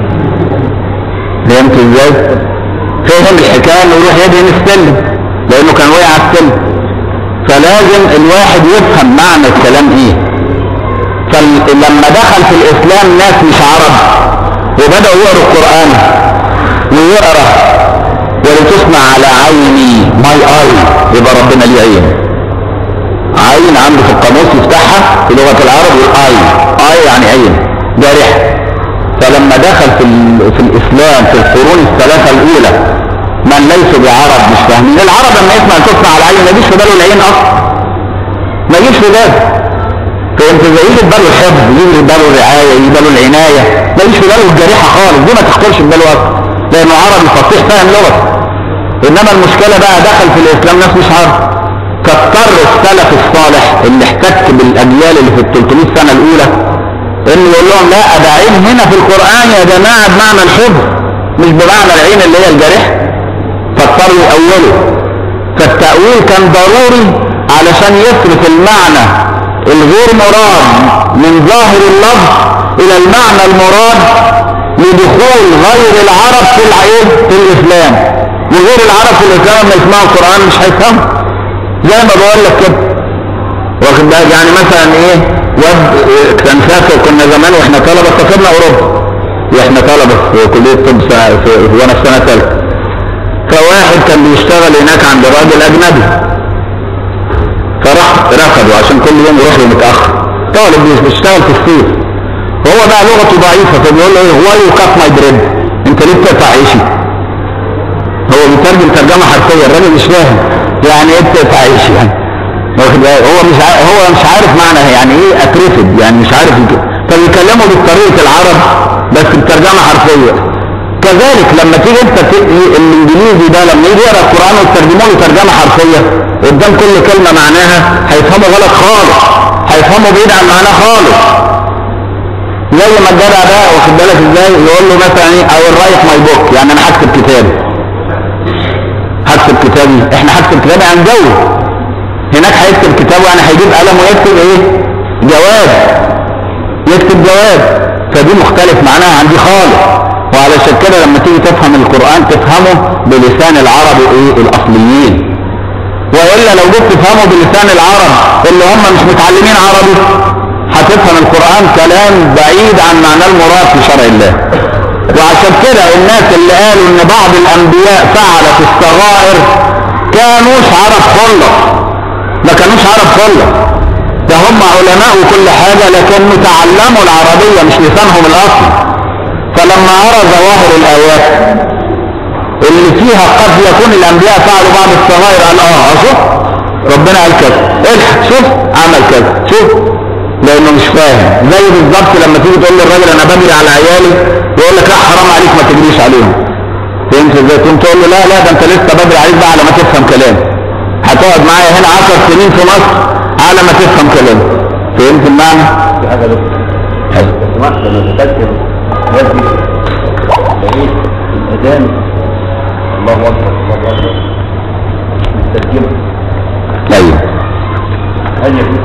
A: فهمت ازاي؟ فهم الحكايه انه يروح يدهن السلم لانه كان وقع على السلم فلازم الواحد يفهم معنى الكلام ايه فلما دخل في الاسلام ناس مش عرب وبدأوا يقروا القرآن ويقرأ ولتسمع على عيني ماي اي يبقى ربنا ليه عين عين عنده في القاموس يفتحها في لغة العرب يقول اي اي يعني عين جارحة فلما دخل في, ال- في الاسلام في القرون الثلاثة الاولى من ليسوا بعرب مش فاهمين العرب لما يسمع الكفر على العين ما يجيش في باله العين اصلا ما يجيش في باله فانت زي يجي في باله الحفظ يجي في باله الرعاية يجي في باله العناية ما يجيش في باله الجريحة خالص دي ما تخطرش في باله اصلا لانه عربي فصيح فاهم لغته انما المشكلة بقى دخل في الاسلام ناس مش عارف فاضطر السلف الصالح اللي احتك بالاجيال اللي في ال 300 سنة الاولى انه يقول لهم لا ده عين هنا في القرآن يا جماعة بمعنى الحفظ مش بمعنى العين اللي هي الجارحة فاضطروا يأولوا فالتأويل كان ضروري علشان يصرف المعنى الغير مراد من ظاهر اللفظ الى المعنى المراد لدخول غير العرب في العين في الاسلام وغير العرب في الاسلام لما يسمعوا القرآن مش هيفهموا زي ما بقول لك كده واخد بالك يعني مثلا ايه واد إيه، كان فاكر كنا زمان واحنا طلبه سافرنا اوروبا واحنا طلبه في كليه طب سنة- في وانا في سنه ثالثه فواحد كان بيشتغل هناك عند راجل اجنبي فراح رفضه عشان كل يوم يروح له متاخر طالب بيشتغل في الصيف وهو بقى لغته ضعيفه فبيقول له هو يو كات ماي بريد انت ليه بتقطع عيشي هو بيترجم ترجمه حرفيه الراجل مش فاهم يعني ايه بتقطع عيشي يعني واخد بالك؟ هو مش عارف هو مش عارف معنى يعني ايه اترفد يعني مش عارف يك- فبيكلموا بطريقه العرب بس بترجمه حرفيه كذلك لما تيجي انت تقري الانجليزي ده لما يجي يقرا القران وترجمه له ترجمه حرفيه قدام كل كلمه معناها هيفهموا غلط خالص هيفهموا بعيد عن معناه خالص زي ما الجدع ده واخد بالك ازاي يقول له مثلا ايه او رايت ماي بوك يعني انا هكتب كتابي هكتب كتابي احنا هكتب كتابي عن جو هناك هيكتب كتاب يعني هيجيب قلم ويكتب ايه جواب يكتب جواب فدي مختلف معناها عن دي خالص وعلشان كده لما تيجي تفهم القرآن تفهمه بلسان العرب ايه الاصليين والا لو جيت تفهمه بلسان العرب اللي هم مش متعلمين عربي هتفهم القرآن كلام بعيد عن معناه المراد في شرع الله وعشان كده الناس اللي قالوا ان بعض الانبياء فعلت الصغائر كانوش عرب خلص ما كانوش عرب خلص ده هم علماء وكل حاجة لكن تعلموا العربية مش لسانهم الاصلي فلما ارى ظواهر الايات اللي فيها قد يكون الانبياء فعلوا بعض الصغائر قال اه شوف ربنا قال كذا الحق شوف عمل كذا شوف لانه مش فاهم زي بالظبط لما تيجي تقول للراجل انا بجري على عيالي يقول لك لا حرام عليك ما تجريش عليهم فهمت ازاي تقوم تقول له لا لا ده انت لسه بدري عليك بقى على ما تفهم كلامي هتقعد معايا هنا 10 سنين في مصر على ما تفهم كلامي فهمت المعنى؟
B: في حاجة بس
A: حلو.
B: سمعت لما تذكر والدي لقيت الأذان الله أكبر الله أكبر مترجمة
A: ايوه
B: هل يجوز؟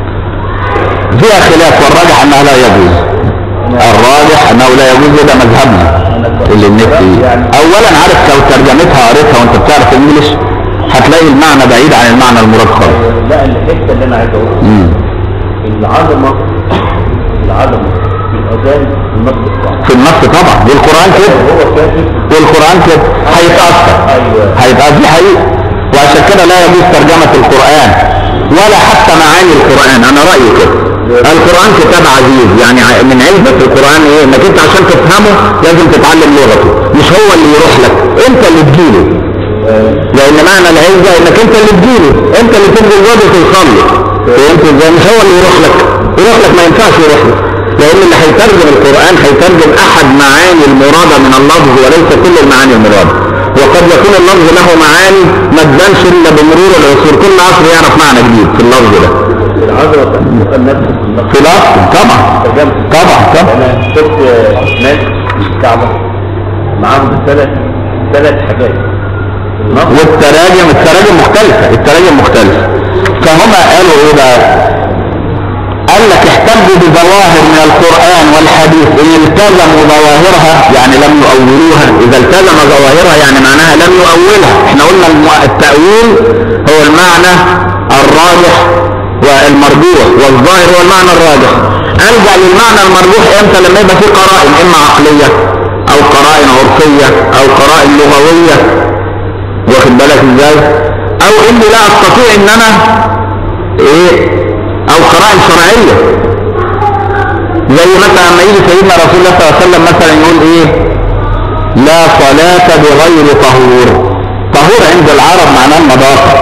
A: فيها خلاف والراجح انها لا يجوز الراجح انه لا يجوز ده مذهبنا اللي النت اولا عارف لو ترجمتها قريتها وانت بتعرف انجلش هتلاقي المعنى بعيد عن المعنى المراد خالص
B: لا الحتة اللي أنا عايز أقولها
A: مم.
B: العظمة العظمة في الأذان النص الصعب
A: في النص طبعا والقران كده
B: هو كاتب
A: والقران كده هيتاثر
B: أيوه
A: هيبقى دي حقيقة وعشان كده لا يجوز ترجمة القرآن ولا حتى معاني القرآن أنا رأيي كده القرآن كتاب عزيز يعني ع- من علمك القرآن إيه إنك أنت عشان تفهمه لازم تتعلم لغته مش هو اللي يروح لك أنت اللي تجيله لأن معنى العزة إنك أنت اللي تجيله أنت اللي تبذل جهد توصل له فهمت إزاي مش هو اللي يروح لك يروح لك ما ينفعش يروح لك لأن اللي هيترجم القرآن هيترجم أحد معاني المرادة من اللفظ وليس كل المعاني المرادة وقد يكون اللفظ له معاني ما تبانش الا بمرور العصور كل عصر يعرف معنى جديد في اللفظ ده
B: العظمة تحقق النفس في النص
A: في الاصل طبعا
B: ترجمة
A: طبعا طبعا
B: أنا شفت ناس في الكعبة معاهم ثلاث ثلاث حاجات النص
A: والتراجم التراجم مختلفة التراجم مختلفة فهم قالوا ايه بقى قال لك احتجوا بظواهر من القرآن والحديث ان التزموا ظواهرها يعني لم يؤولوها اذا التزم ظواهرها يعني معناها لم يؤولها احنا قلنا الم- التأويل هو المعنى الراجح والمرجوح والظاهر هو المعنى الراجح ألجأ للمعنى المرجوح امتى لما يبقى في قرائن اما عقلية او قرائن عرفية او قرائن لغوية واخد بالك ازاي او اني لا استطيع ان انا ايه او قرائن شرعية زي مثلا لما يجي سيدنا رسول الله صلى الله عليه وسلم مثلا يقول ايه لا صلاة بغير طهور طهور عند العرب معناه النظافة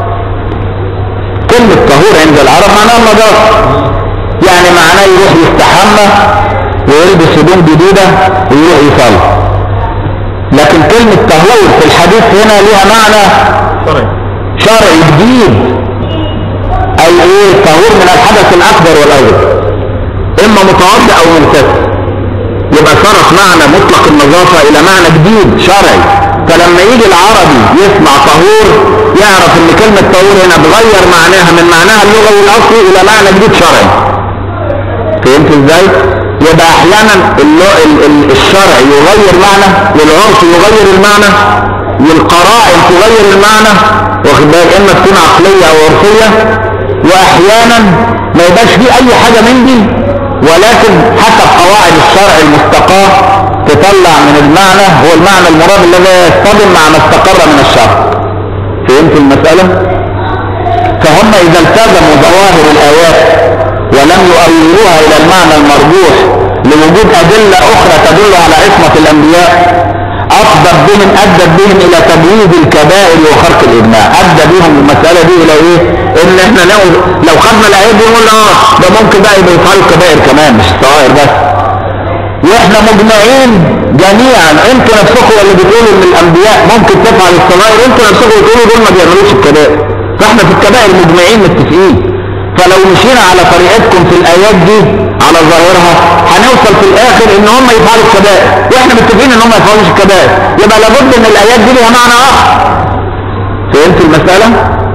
A: كلمة طهور عند العرب معناه النظافة يعني معناه يروح يستحمى ويلبس هدوم جديدة ويروح يصلي لكن كلمة طهور في الحديث هنا ليها معنى شرعي جديد اي ايه طهور من الحدث الاكبر والاصغر اما متوضئ او مغتسل يبقى صرف معنى مطلق النظافة الى معنى جديد شرعي فلما يجي العربي يسمع طهور يعرف ان كلمة طهور هنا تغير معناها من معناها اللغوي الاصلي الى معنى جديد شرعي فهمت ازاي يبقى احيانا اللو- ال- ال- الشرع يغير معنى والعرف يغير المعنى والقرائن تغير المعنى واخد بالك اما تكون عقلية او عرفية واحيانا ما يبقاش فيه اي حاجة من دي ولكن حسب قواعد الشرع المستقاة تطلع من المعنى هو المعنى المراد الذي يصطدم مع ما استقر من الشرع فهمت المسألة فهم اذا التزموا ظواهر الايات ولم يؤولوها الى المعنى المرجوح لوجود ادلة اخرى تدل على عصمة الانبياء افضل بهم ادت بهم الى تبويب الكبائر وخرق الاجماع ادى بهم المسألة دي الى ايه ان احنا لو لو خدنا الايات دي نقول اه ده ممكن بقى يبقى يفعلوا الكبائر كمان مش الصغائر بس واحنا مجمعين جميعا انتوا نفسكم اللي بتقولوا ان الانبياء ممكن تفعل الصغائر انتوا نفسكم بتقولوا دول ما بيعملوش الكبائر فاحنا في الكبائر مجمعين متفقين فلو مشينا على طريقتكم في الايات دي على ظاهرها هنوصل في الاخر ان هم يفعلوا الكبائر واحنا متفقين ان هم ما يفعلوش الكبائر يبقى لابد ان الايات دي ليها معنى اخر فهمت المسألة؟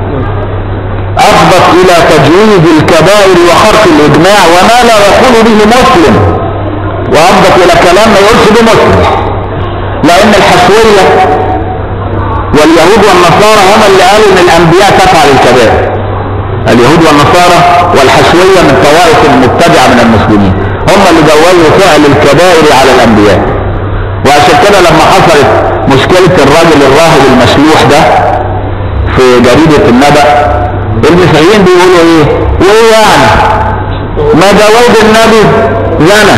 A: أفضت إلى تجويز الكبائر وخرق الإجماع وما لا يقول به مسلم وأفضت إلى كلام ما يقولش به مسلم لأن الحسوية واليهود والنصارى هم اللي قالوا إن الأنبياء تفعل الكبائر اليهود والنصارى والحسوية من طوائف المبتدعة من المسلمين هم اللي جوزوا فعل الكبائر على الأنبياء وعشان كده لما حصلت مشكلة الراجل الراهب المشلوح ده في جريدة النبأ المسيحيين بيقولوا ايه وايه يعني ما داود النبي زنى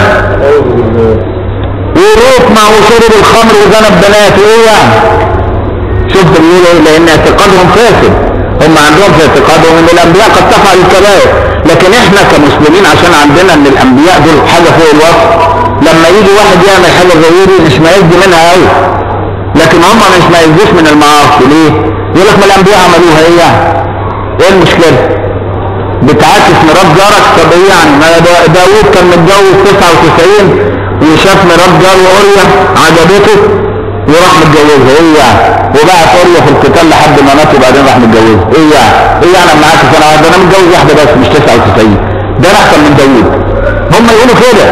A: ولوط ما هو شرب الخمر وزنى ببنات ايه يعني شفت بيقولوا ايه لان اعتقادهم فاسد هم عندهم في اعتقادهم ان الانبياء قد تفعل الكبائر لكن احنا كمسلمين عشان عندنا ان الانبياء دول حاجه فوق الوصف لما يجي واحد يعمل حاجه زي دي مش ميز منها قوي لكن هم مش ميزوش من المعاصي ليه يقول لك ما الانبياء عملوها ايه يعني ايه المشكله بتعاكس مرات جارك طب ايه يعني ما دا- داوود كان متجوز 99 وشاف مرات جاره اوريا عجبته وراح متجوزها ايه يعني وبعت اوريا في القتال لحد ما مات وبعدين راح متجوزها ايه يعني ايه يعني اما عاكس انا ده انا متجوز واحده بس مش 99 ده انا احسن من داوود هم يقولوا كده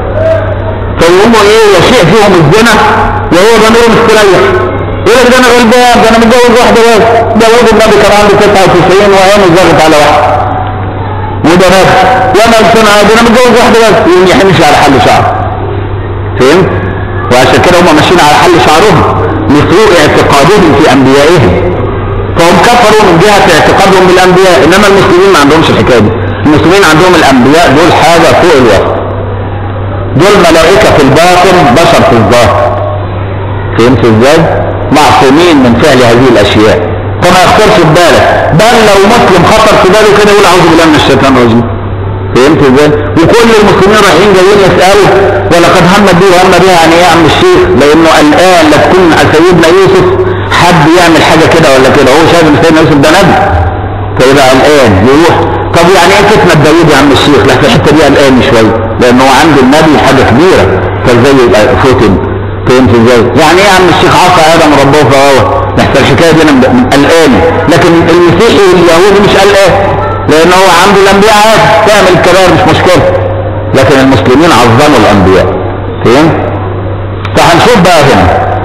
A: فيقوموا ايه يشيع فيهم الزنا وهو ضميره مستريح يقول لك ده انا غلبان ده انا متجوز واحده بس داوود النبي كان عنده 99 وايام اتزوجت على واحده وده نفس وانا انسان عادي انا متجوز واحده بس يقوم يحنش على حل شعر فهمت وعشان كده هم ماشيين على حل شعرهم لسوء اعتقادهم في انبيائهم فهم كفروا من جهه اعتقادهم بالانبياء انما المسلمين ما عندهمش الحكايه دي المسلمين عندهم الانبياء دول حاجه فوق الوصف دول ملائكه في الباطن بشر في الظاهر فهمت ازاي معصومين من فعل هذه الاشياء فما يخطرش في بالك بل لو مسلم خطر في باله كده يقول اعوذ بالله من الشيطان الرجيم فهمت ازاي وكل المسلمين رايحين جايين يسالوا ولقد همت به وهم بها يعني ايه يا عم الشيخ لانه الان لا تكون سيدنا يوسف حد يعمل حاجه كده ولا كده هو شايف ان سيدنا يوسف ده نبي فيبقى الان يروح طب يعني ايه فتنه داوود يا عم الشيخ لا في الحته دي قلقان شويه لانه هو عند النبي حاجه كبيره فازاي يبقى فتن فهمت ازاي يعني ايه يا عم الشيخ عصى ادم ربه فهو نحن الحكايه دي انا م- قلقان لكن المسيحي واليهودي مش قلقان لان هو عنده الانبياء عادي تعمل الكبائر مش مشكله لكن المسلمين عظموا الانبياء فهمت فهنشوف بقى هنا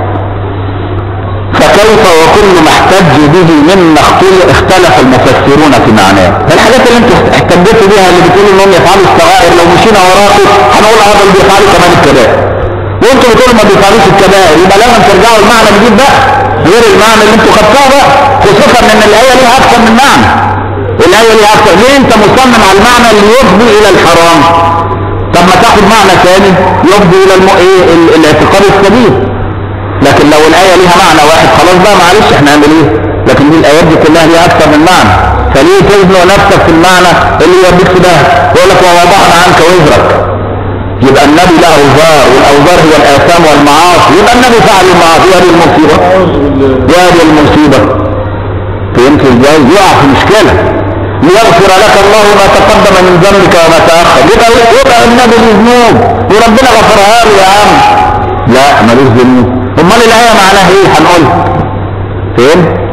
A: فكيف وكل ما احتج به مما اختل- اختلف المفسرون في معناه الحاجات اللي انتوا احتجتوا بيها اللي بتقولوا انهم يفعلوا الصغائر لو مشينا وراكم هنقول اه دول بيفعلوا كمان الكبائر وانتوا بتقولوا ما بيفعلوش الكبائر يبقى لازم ترجعوا المعنى الجديد بقى غير المعنى اللي انتوا خدتوه بقى خصوصا ان الايه ليها اكثر من معنى الآية ليها أكثر ليه أنت مصمم على المعنى اللي يفضي إلى الحرام طب ما تاخد معنى ثاني يفضي إلى الم... إيه ال- الاعتقاد السليم لكن لو الآية ليها معنى واحد خلاص بقى معلش احنا نعمل ايه لكن دي الآيات دي كلها ليها أكثر من معنى فليه تزنق نفسك في المعنى اللي يوديك في ده يقول لك ووضعنا عنك وزرك يبقى النبي له أوزار والأوزار هي الآثام والمعاصي يبقى النبي فعل المعاصي هذه المصيبة
B: أعوذ بالله
A: هذه المصيبة فهمت ازاي يقع في مشكلة ليغفر لك الله ما تقدم من ذنبك وما تأخر يبقى يبقى النبي له ذنوب وربنا غفرها له يا عم لا ملوش ذنوب امال الآية معناها ايه هنقولها فهمت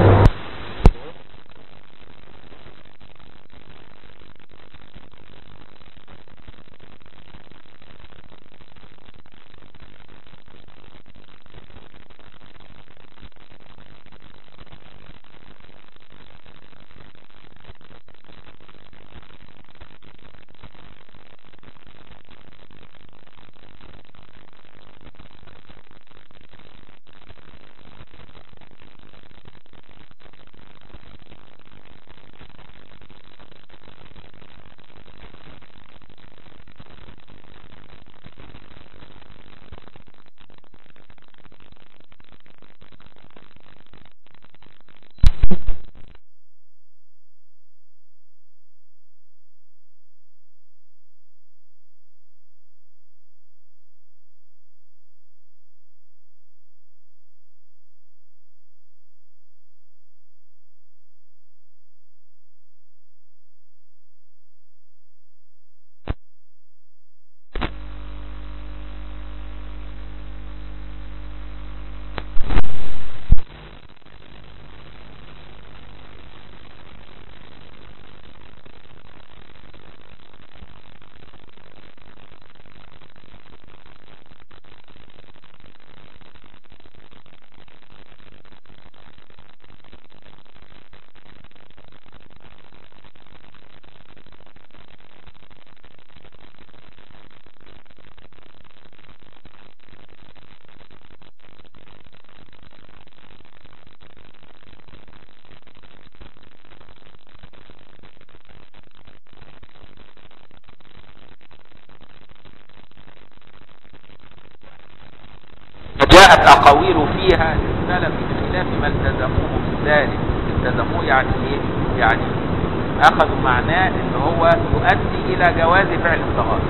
C: جاءت أقاويل فيها للسلف بخلاف ما التزموه في ذلك التزموه يعني ايه يعني اخذوا معناه ان هو يؤدي الى جواز فعل الصغائر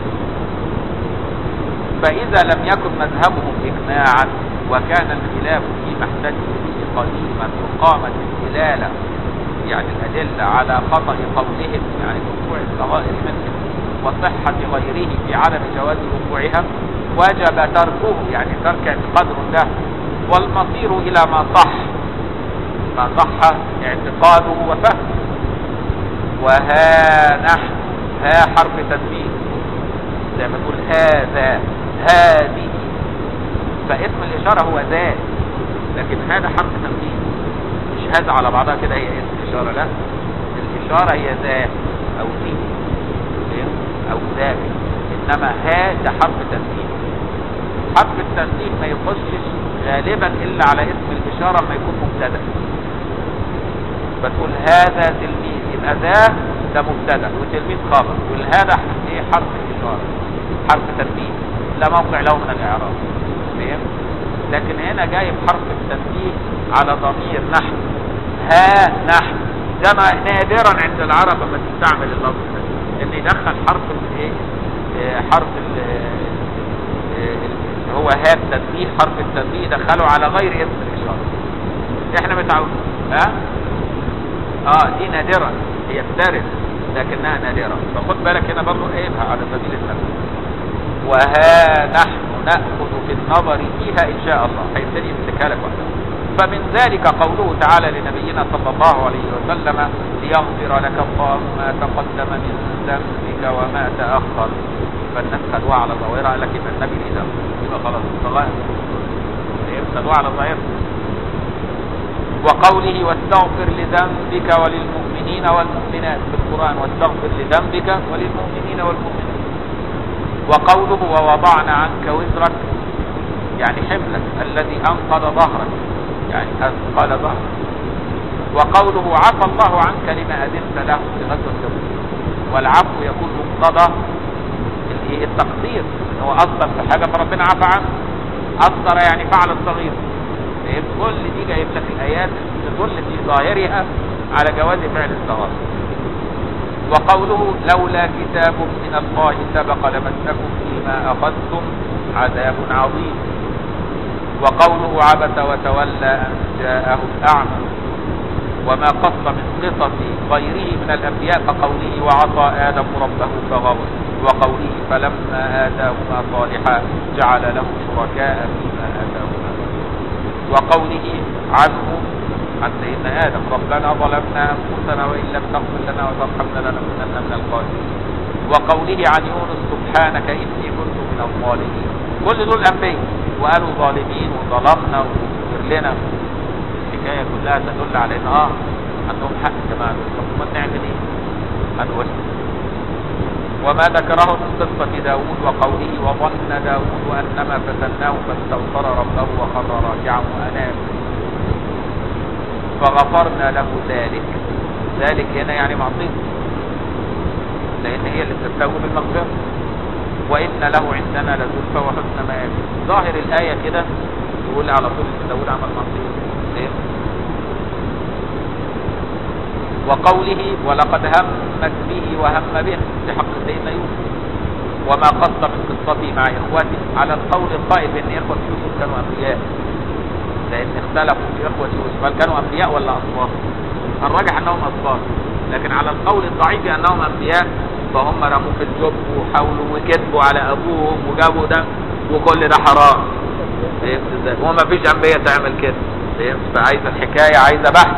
C: فاذا لم يكن مذهبهم اجماعا وكان الخلاف في محتج به قديما وقامت الدلاله يعني الادله على خطا قولهم يعني وقوع الصغائر منهم وصحه غيره في عدم جواز وقوعها وجب تركه يعني ترك اعتقاد له والمصير الى ما صح ما صح اعتقاده وفهمه وها نحن ها حرف تنبيه زي ما تقول هذا هذه فاسم الاشاره هو ذا لكن هذا حرف تنبيه مش هذا على بعضها كده هي اسم الاشاره لا الاشاره هي ذا او ذي او ذاك انما هذا حرف تنبيه حرف التنبيه ما يخشش غالبا الا على اسم الاشاره ما يكون مبتدا بتقول هذا تلميذ يبقى ذا ده مبتدا وتلميذ خبر والهذا ايه حرف الاشاره حرف تنبيه لا موقع له من الاعراب فاهم لكن هنا جايب حرف التنبيه على ضمير نحن ها نحن ده ما نادرا عند العرب لما تستعمل اللفظ ده ان يدخل حرف الايه آه، حرف ال- آه، اللي هو ها التنبيه حرف التنبيه دخله على غير اسم الاشاره احنا متعودين ها اه دي نادرة هي بترد لكنها نادرة فخد بالك هنا برضو ايه على سبيل المثل وها نحن نأخذ بالنظر فيها ان شاء الله هيبتدي يمسكها لك وحدها فمن ذلك قوله تعالى لنبينا صلى الله عليه وسلم ليغفر لك الله ما تقدم من ذنبك وما تأخر فالناس خدوها على ظاهرها لكن النبي اذا يبقى خلاص صغير خدوها على ظاهرها وقوله واستغفر لذنبك وللمؤمنين والمؤمنات في القرآن واستغفر لذنبك وللمؤمنين والمؤمنات وقوله ووضعنا عنك وزرك يعني حملك الذي أنقض ظهرك يعني أثقل ظهرك وقوله عفى الله عنك لما أذنت له في غزوة تبوك والعفو يكون مقتضى الايه التقدير ان هو اصدر في حاجه فربنا عفى عنه اصدر يعني فعل الصغير فهمت؟ كل دي جايب لك الايات تدل في ظاهرها على جواز فعل الصغائر وقوله لولا كتاب من الله سبق لمسكم فيما اخذتم عذاب عظيم وقوله عبس وتولى ان جاءه الاعمى وما قص من قصص غيره من الانبياء كقوله وعصى ادم ربه فغوى وقوله فلما اتاهما صالحا جعل له شركاء فيما اتاهما وقوله عنه عن سيدنا ادم ربنا ظلمنا انفسنا وان لم تغفر لنا وترحمنا لنكونن من الخاسرين وقوله عن يونس سبحانك اني كنت من الظالمين كل دول انبياء وقالوا ظالمين وظلمنا واغفر لنا الحكايه كلها تدل على ان اه عندهم حق كمان طب ما نعمل ايه؟ هنوسع وما ذكره من قصة داود وقوله وظن داود أنما فتناه فاستغفر ربه وخر راكعا وأناب فغفرنا له ذلك ذلك هنا يعني معصية لأن هي اللي بتستوي بالمغفرة وإن له عندنا لزلفى وحسن مآب ظاهر الآية كده يقول على طول إن داود عمل معصية ليه؟ وقوله ولقد همت به وهم به في حق سيدنا يوسف وما قص من قصته مع اخوته على القول القائل بان اخوه يوسف كانوا انبياء لان اختلفوا في اخوه يوسف هل كانوا انبياء ولا اصوات الراجح انهم اصوات لكن على القول الضعيف انهم انبياء فهم رموا في الجب وحاولوا وكذبوا على ابوهم وجابوا ده وكل ده حرام فهمت ازاي؟ وما فيش انبياء تعمل كده فهمت فعايزه الحكايه عايزه بحث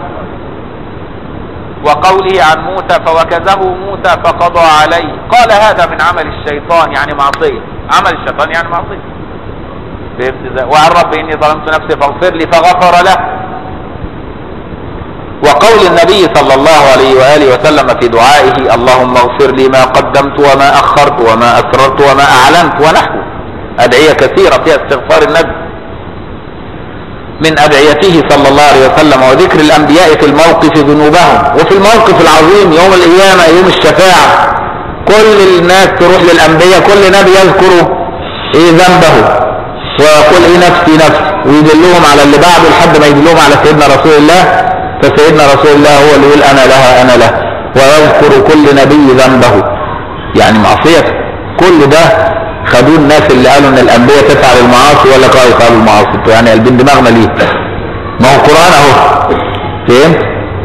C: وقوله عن موسى فوكزه موسى فقضى عليه قال هذا من عمل الشيطان يعني معصية عمل الشيطان يعني معصية فهمت ازاي وعن رب اني ظلمت نفسي فاغفر لي فغفر له وقول النبي صلى الله عليه وآله وسلم في دعائه اللهم اغفر لي ما قدمت وما أخرت وما أسررت وما أعلنت ونحوه أدعية كثيرة فيها استغفار النبي من أدعيته صلى الله عليه وسلم وذكر الأنبياء في الموقف ذنوبهم وفي الموقف العظيم يوم القيامة يوم الشفاعة كل الناس تروح للأنبياء كل نبي يذكر إيه ذنبه ويقول إيه نفسي نفسي ويدلهم على اللي بعده لحد ما يدلهم على سيدنا رسول الله فسيدنا رسول الله هو اللي يقول أنا لها أنا له ويذكر كل نبي ذنبه يعني معصيته كل ده خدوه الناس اللي قالوا ان الانبياء تفعل المعاصي ولا قالوا يفعلوا المعاصي انتوا يعني قلبين دماغنا ليه ما هو القران اهو فهمت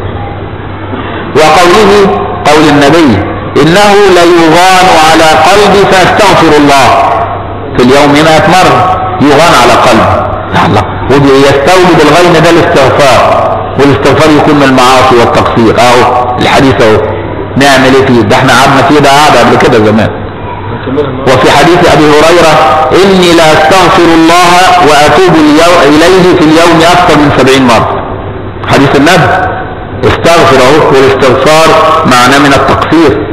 C: وقوله قول النبي انه ليغان على قلبي فاستغفر الله في اليوم 100 مره يغان على قلبي يا الله ودي يستولي بالغين ده الاستغفار والاستغفار يكون من المعاصي والتقصير اهو الحديث اهو نعمل ايه فيه ده احنا قعدنا فيه ده قعده قبل كده زمان وفي حديث ابي هريره اني لا استغفر الله واتوب اليو... اليه في اليوم اكثر من سبعين مره حديث النبي استغفر اهو والاستغفار معناه من التقصير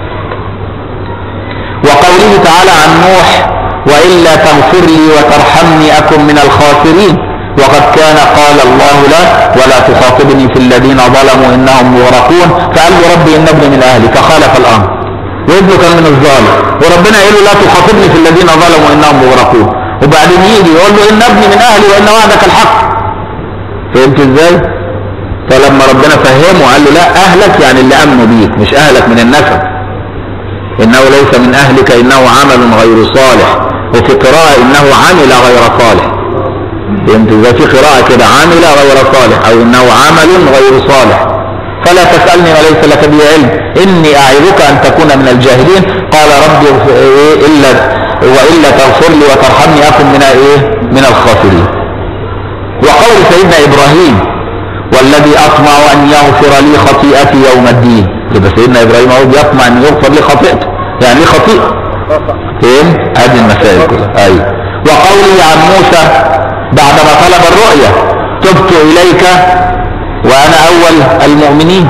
C: وقوله تعالى عن نوح والا تغفر لي وترحمني اكن من الخاسرين وقد كان قال الله له ولا تخاطبني في الذين ظلموا انهم مغرقون فقال له ربي ان ابني من اهلي فخالف الامر وابنه كان من الظالم وربنا يقول له لا تخاطبني في الذين ظلموا انهم مغرقون وبعدين يجي يقول له ان ابني من اهلي وان وعدك الحق فهمت ازاي فلما ربنا فهمه قال له لا اهلك يعني اللي امنوا بيك مش اهلك من النسب انه ليس من اهلك انه عمل غير صالح وفي قراءة انه عمل غير صالح فهمت ازاي في قراءة كده عمل غير صالح او انه عمل غير صالح فلا تسألني ما ليس لك به علم إني أعظك أن تكون من الجاهلين قال ربي إيه إلا وإلا تغفر لي وترحمني أكن من إيه من الخاسرين وقول سيدنا إبراهيم والذي أطمع أن يغفر لي خطيئتي يوم الدين يبقى سيدنا إبراهيم هو بيطمع أن يغفر لي خطيئته يعني ليه خطيئة فين هذه المسائل كلها أيوة وقوله عن موسى بعدما طلب الرؤية تبت إليك وأنا أول المؤمنين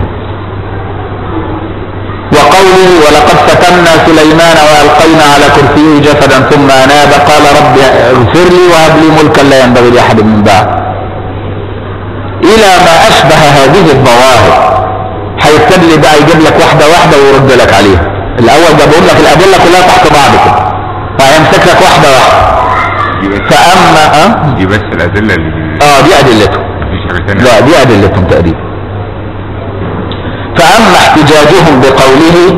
C: وقوله ولقد فتنا سليمان وألقينا على كرسيه جسدا ثم أناب قال رب اغفر لي وهب لي ملكا لا ينبغي لأحد من بعد
A: الى ما اشبه هذه الظواهر هيبتدي بقى يجيب لك واحدة واحدة ويرد لك عليها الاول جابوا لك الادلة كلها تحت بعض كده فهيمسك لك واحدة واحدة
D: دي بس
A: فاما اه,
D: دي بس الادله اللي
A: آه دي ادلتهم
D: مفيش حاجه ثانيه
A: لا دي أدلتهم تقريبا فأما احتجاجهم بقوله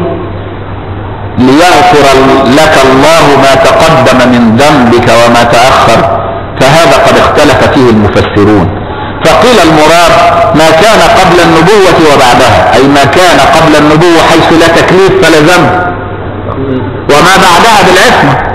A: ليغفر لك الله ما تقدم من ذنبك وما تأخر فهذا قد اختلف فيه المفسرون فقيل المراد ما كان قبل النبوة وبعدها أي ما كان قبل النبوة حيث لا تكليف فلا ذنب وما بعدها بالعصمة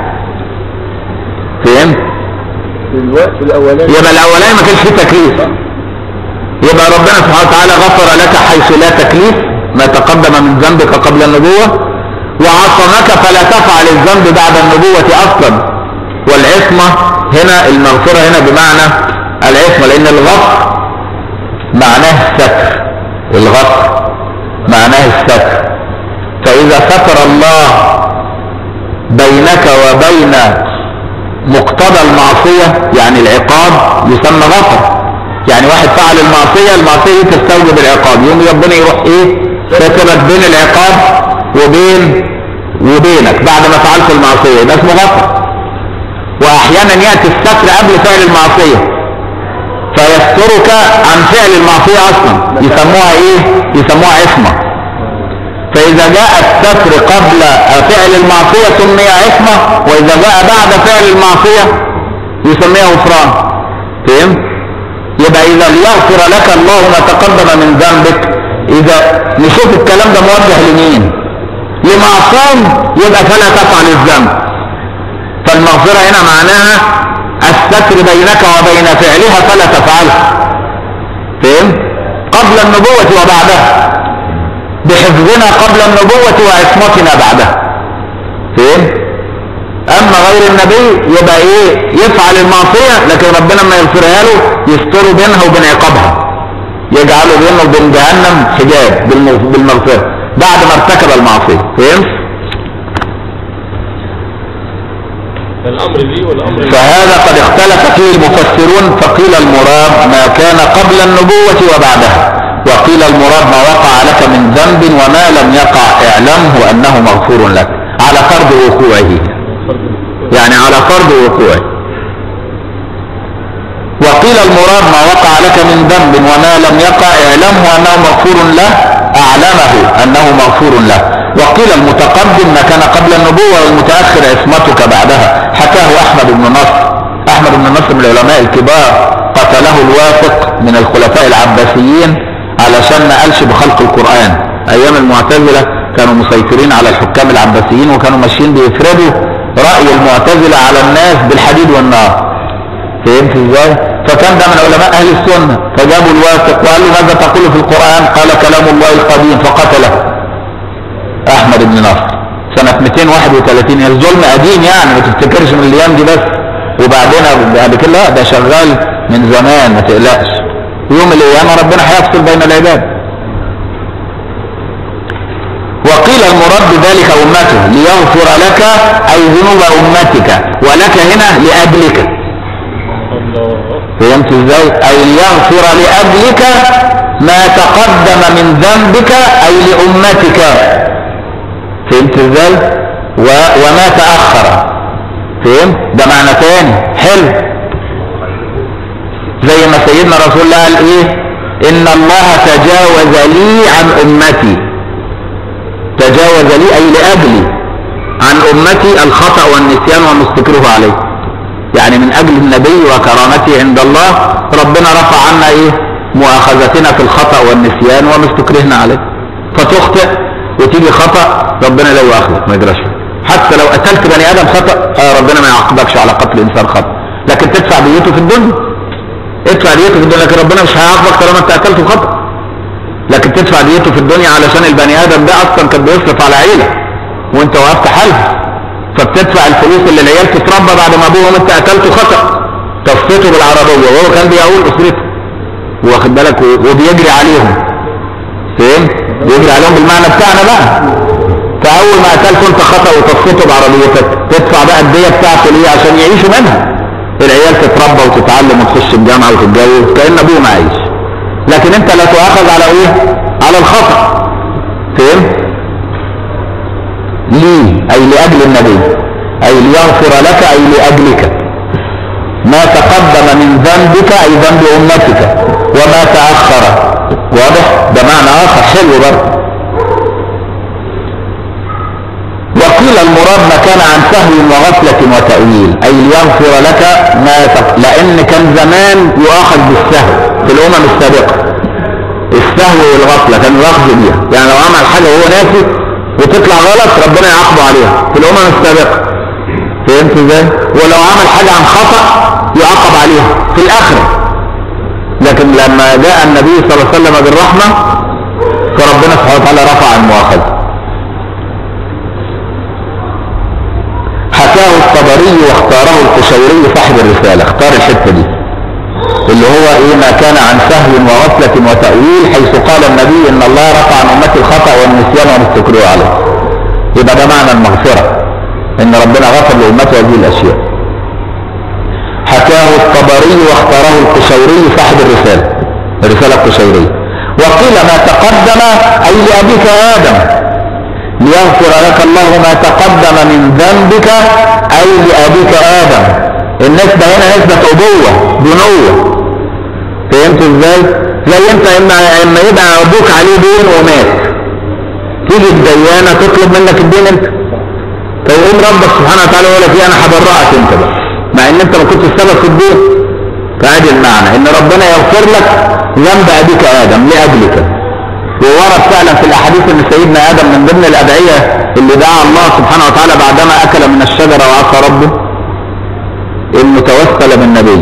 A: فهمت؟
B: في الوقت الاولاني
A: يبقى الاولاني ما كانش فيه تكليف يبقى ربنا سبحانه وتعالى غفر لك حيث لا تكليف ما تقدم من ذنبك قبل النبوة وعصمك فلا تفعل الذنب بعد النبوة اصلا والعصمة هنا المغفرة هنا بمعنى العصمة لان الغفر معناه الستر الغفر معناه الستر فاذا ستر الله بينك وبين مقتضى المعصية يعني العقاب يسمى غفر يعني واحد فعل المعصية المعصية دي تستوجب العقاب يوم ربنا يروح ايه سترك بين العقاب وبين وبينك بعد ما فعلت المعصية ده اسمه غفر واحيانا يأتي الستر قبل فعل المعصية فيسترك عن فعل المعصية اصلا يسموها ايه يسموها عصمة فإذا جاء الستر قبل فعل المعصية سمي عصمة وإذا جاء بعد فعل المعصية يسميها غفران فهمت؟ يبقى إذا ليغفر لك الله ما تقدم من ذنبك إذا نشوف الكلام ده موجه لمين؟ لمعصوم يبقى فلا تفعل الذنب فالمغفرة هنا معناها الستر بينك وبين فعلها فلا تفعلها فهمت؟ قبل النبوة وبعدها بحفظنا قبل النبوة وعصمتنا بعدها فين اما غير النبي يبقى ايه يفعل المعصية لكن ربنا ما يغفرها له يستر بينها وبين عقابها يجعله بينه وبين جهنم حجاب بالمغ- بالمغفرة بعد ما ارتكب المعصية فهمت
E: الامر لي والامر
A: فهذا قد اختلف فيه المفسرون فقيل المراد ما كان قبل النبوة وبعدها وقيل المراد ما وقع لك من ذنب وما لم يقع اعلمه انه مغفور لك على فرض وقوعه يعني على فرض وقوعه وقيل المراد ما وقع لك من ذنب وما لم يقع اعلمه انه مغفور له اعلمه انه مغفور له وقيل المتقدم ما كان قبل النبوة والمتأخر عصمتك بعدها حكاه احمد بن نصر احمد بن نصر من العلماء الكبار قتله الواثق من الخلفاء العباسيين علشان ما قالش بخلق القرآن ايام المعتزلة كانوا مسيطرين على الحكام العباسيين وكانوا ماشيين بيفرضوا رأي المعتزلة على الناس بالحديد والنار فهمت ازاي فكان ده من علماء اهل السنة فجابوا الواثق وقال له ماذا تقول في القرآن قال كلام الله القديم فقتله احمد بن نصر سنة 231 هي الظلم قديم يعني ما تفتكرش من الايام دي بس وبعدين بعد كده لا ده شغال من زمان ما تقلقش يوم القيامة ربنا هيفصل بين العباد وقيل المراد بذلك امته ليغفر لك اي ذنوب امتك ولك هنا لاجلك
E: الله
A: فهمت ازاي اي ليغفر لاجلك ما تقدم من ذنبك اي لامتك فهمت ازاي و... وما تاخر فهمت ده معنى تاني حلو زي ما سيدنا رسول الله قال ايه ان الله تجاوز لي عن امتي تجاوز لي اي لاجلي عن امتي الخطا والنسيان وما استكره عليه يعني من اجل النبي وكرامته عند الله ربنا رفع عنا ايه مؤاخذتنا في الخطا والنسيان وما استكرهنا عليه فتخطئ وتيجي خطا ربنا لا يؤاخذك ما يجراش حاجة. حتى لو قتلت بني ادم خطا آه ربنا ما يعاقبكش على قتل انسان خطا لكن تدفع ديته في الدنيا ادفع ديته في الدنيا لكن ربنا مش هيعاقبك طالما انت قتلته خطا لكن تدفع ديته في الدنيا علشان البني ادم ده اصلا كان بيصرف على عيله وانت وقفت حالها فبتدفع الفلوس اللي العيال تتربى بعد ما ابوهم انت قتلته خطا طفته بالعربيه وهو كان بيقول اسرته واخد بالك و- وبيجري عليهم فهمت بيجري عليهم بالمعنى بتاعنا بقى فاول ما قتلته انت خطا وطفته بعربيتك تدفع بقى الديه بتاعته ليه عشان يعيشوا منها العيال تتربى وتتعلم وتخش الجامعه وتتجوز كان ابوهم عايش لكن انت لا تؤاخذ على ايه على الخطأ فهمت لي اي لاجل النبي اي ليغفر لك اي لاجلك ما تقدم من ذنبك اي ذنب امتك وما تاخر واضح ده معنى اخر حلو برضه وقيل المراد ما كان عن سهو وغفلة وتأويل أي ليغفر لك ما تق... لأن كان زمان يؤاخذ بالسهو في الأمم السابقة السهو والغفلة كان يؤاخذ بيها يعني لو عمل حاجة وهو ناسي وتطلع غلط ربنا يعاقبه عليها في الأمم السابقة فهمت ازاي؟ ولو عمل حاجة عن خطأ يعاقب عليها في الآخرة لكن لما جاء النبي صلى الله عليه وسلم بالرحمة فربنا سبحانه وتعالى رفع المؤاخذة حكاه الطبري واختاره القشيري صاحب الرسالة اختار الحتة دي اللي هو ايه ما كان عن سهو وغفلة وتأويل حيث قال النبي ان الله رفع عن امتي الخطأ والنسيان وما استكروا عليه يبقى ده معنى المغفرة ان ربنا غفر لامته هذه الاشياء حكاه الطبري واختاره القشيري صاحب الرسالة الرسالة القشيرية وقيل ما تقدم اي لابيك ادم ليغفر لك الله ما تقدم من ذنبك اي لابيك ادم النسبة هنا نسبة ابوة بنوة فهمت ازاي زي انت اما اما يبقى ابوك عليه دين ومات تيجي الديانة تطلب منك الدين انت فيقوم ربك سبحانه وتعالى يقول لك إيه انا هبرأك انت بقى مع ان انت ما كنتش السبب في الدين فادي المعنى ان ربنا يغفر لك ذنب ابيك ادم لاجلك وورد فعلا في الاحاديث ان سيدنا ادم من ضمن الادعيه اللي دعا الله سبحانه وتعالى بعدما اكل من الشجره وعصى ربه انه توسل بالنبي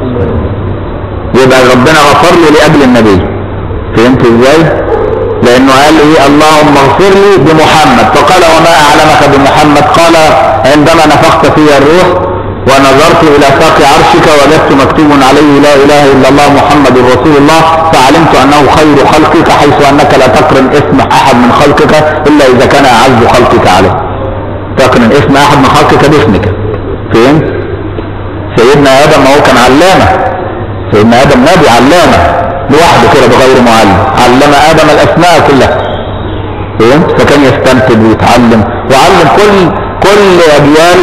A: يبقى ربنا غفر له لاجل النبي فهمت ازاي؟ لانه قال ايه اللهم اغفر لي بمحمد فقال وما اعلمك بمحمد قال عندما نفخت في الروح ونظرت الى ساق عرشك وجدت مكتوب عليه لا اله الا الله محمد رسول الله فعلمت انه خير خلقك حيث انك لا تقرن اسم احد من خلقك الا اذا كان اعز خلقك عليه تقرن اسم احد من خلقك باسمك فهمت سيدنا ادم هو كان علامه سيدنا ادم نبي علامه لوحده كده بغير معلم علم ادم الاسماء كلها فهمت فكان يستنتج ويتعلم وعلم كل كل اجيال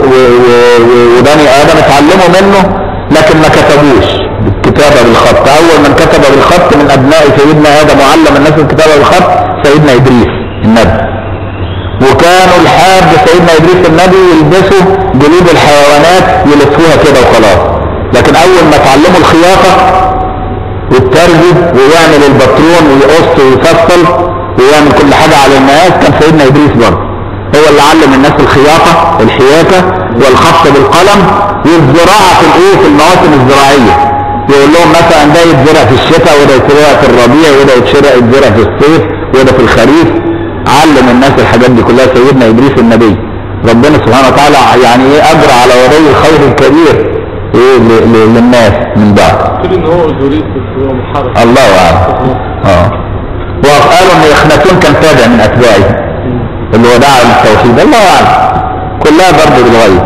A: وبني ادم اتعلموا منه لكن ما كتبوش بالكتابه بالخط اول من كتب بالخط من ابناء سيدنا ادم وعلم الناس الكتابه بالخط سيدنا ادريس النبي وكانوا الحاج سيدنا ادريس النبي يلبسوا جلود الحيوانات يلفوها كده وخلاص لكن اول ما اتعلموا الخياطه والترجم ويعمل البطرون ويقص ويفصل ويعمل كل حاجه على المقاس كان سيدنا ادريس برضه هو اللي علم الناس الخياطة الحياكة والخط بالقلم والزراعة في الايه في المواسم الزراعية يقول لهم مثلا ده يتزرع في الشتاء وده يتزرع في الربيع وده يتزرع يتزرع في الصيف وده في الخريف علم الناس الحاجات دي كلها سيدنا ادريس النبي ربنا سبحانه وتعالى يعني ايه اجرى على ولي الخير الكبير ايه ل- ل- للناس من بعد
E: قلت ان هو ادريس بس هو محرك
A: الله اعلم اه وقالوا ان اخناتون كان تابع من اتباعه اللي هو دعا للتوحيد الله اعلم كلها برضه بالغيب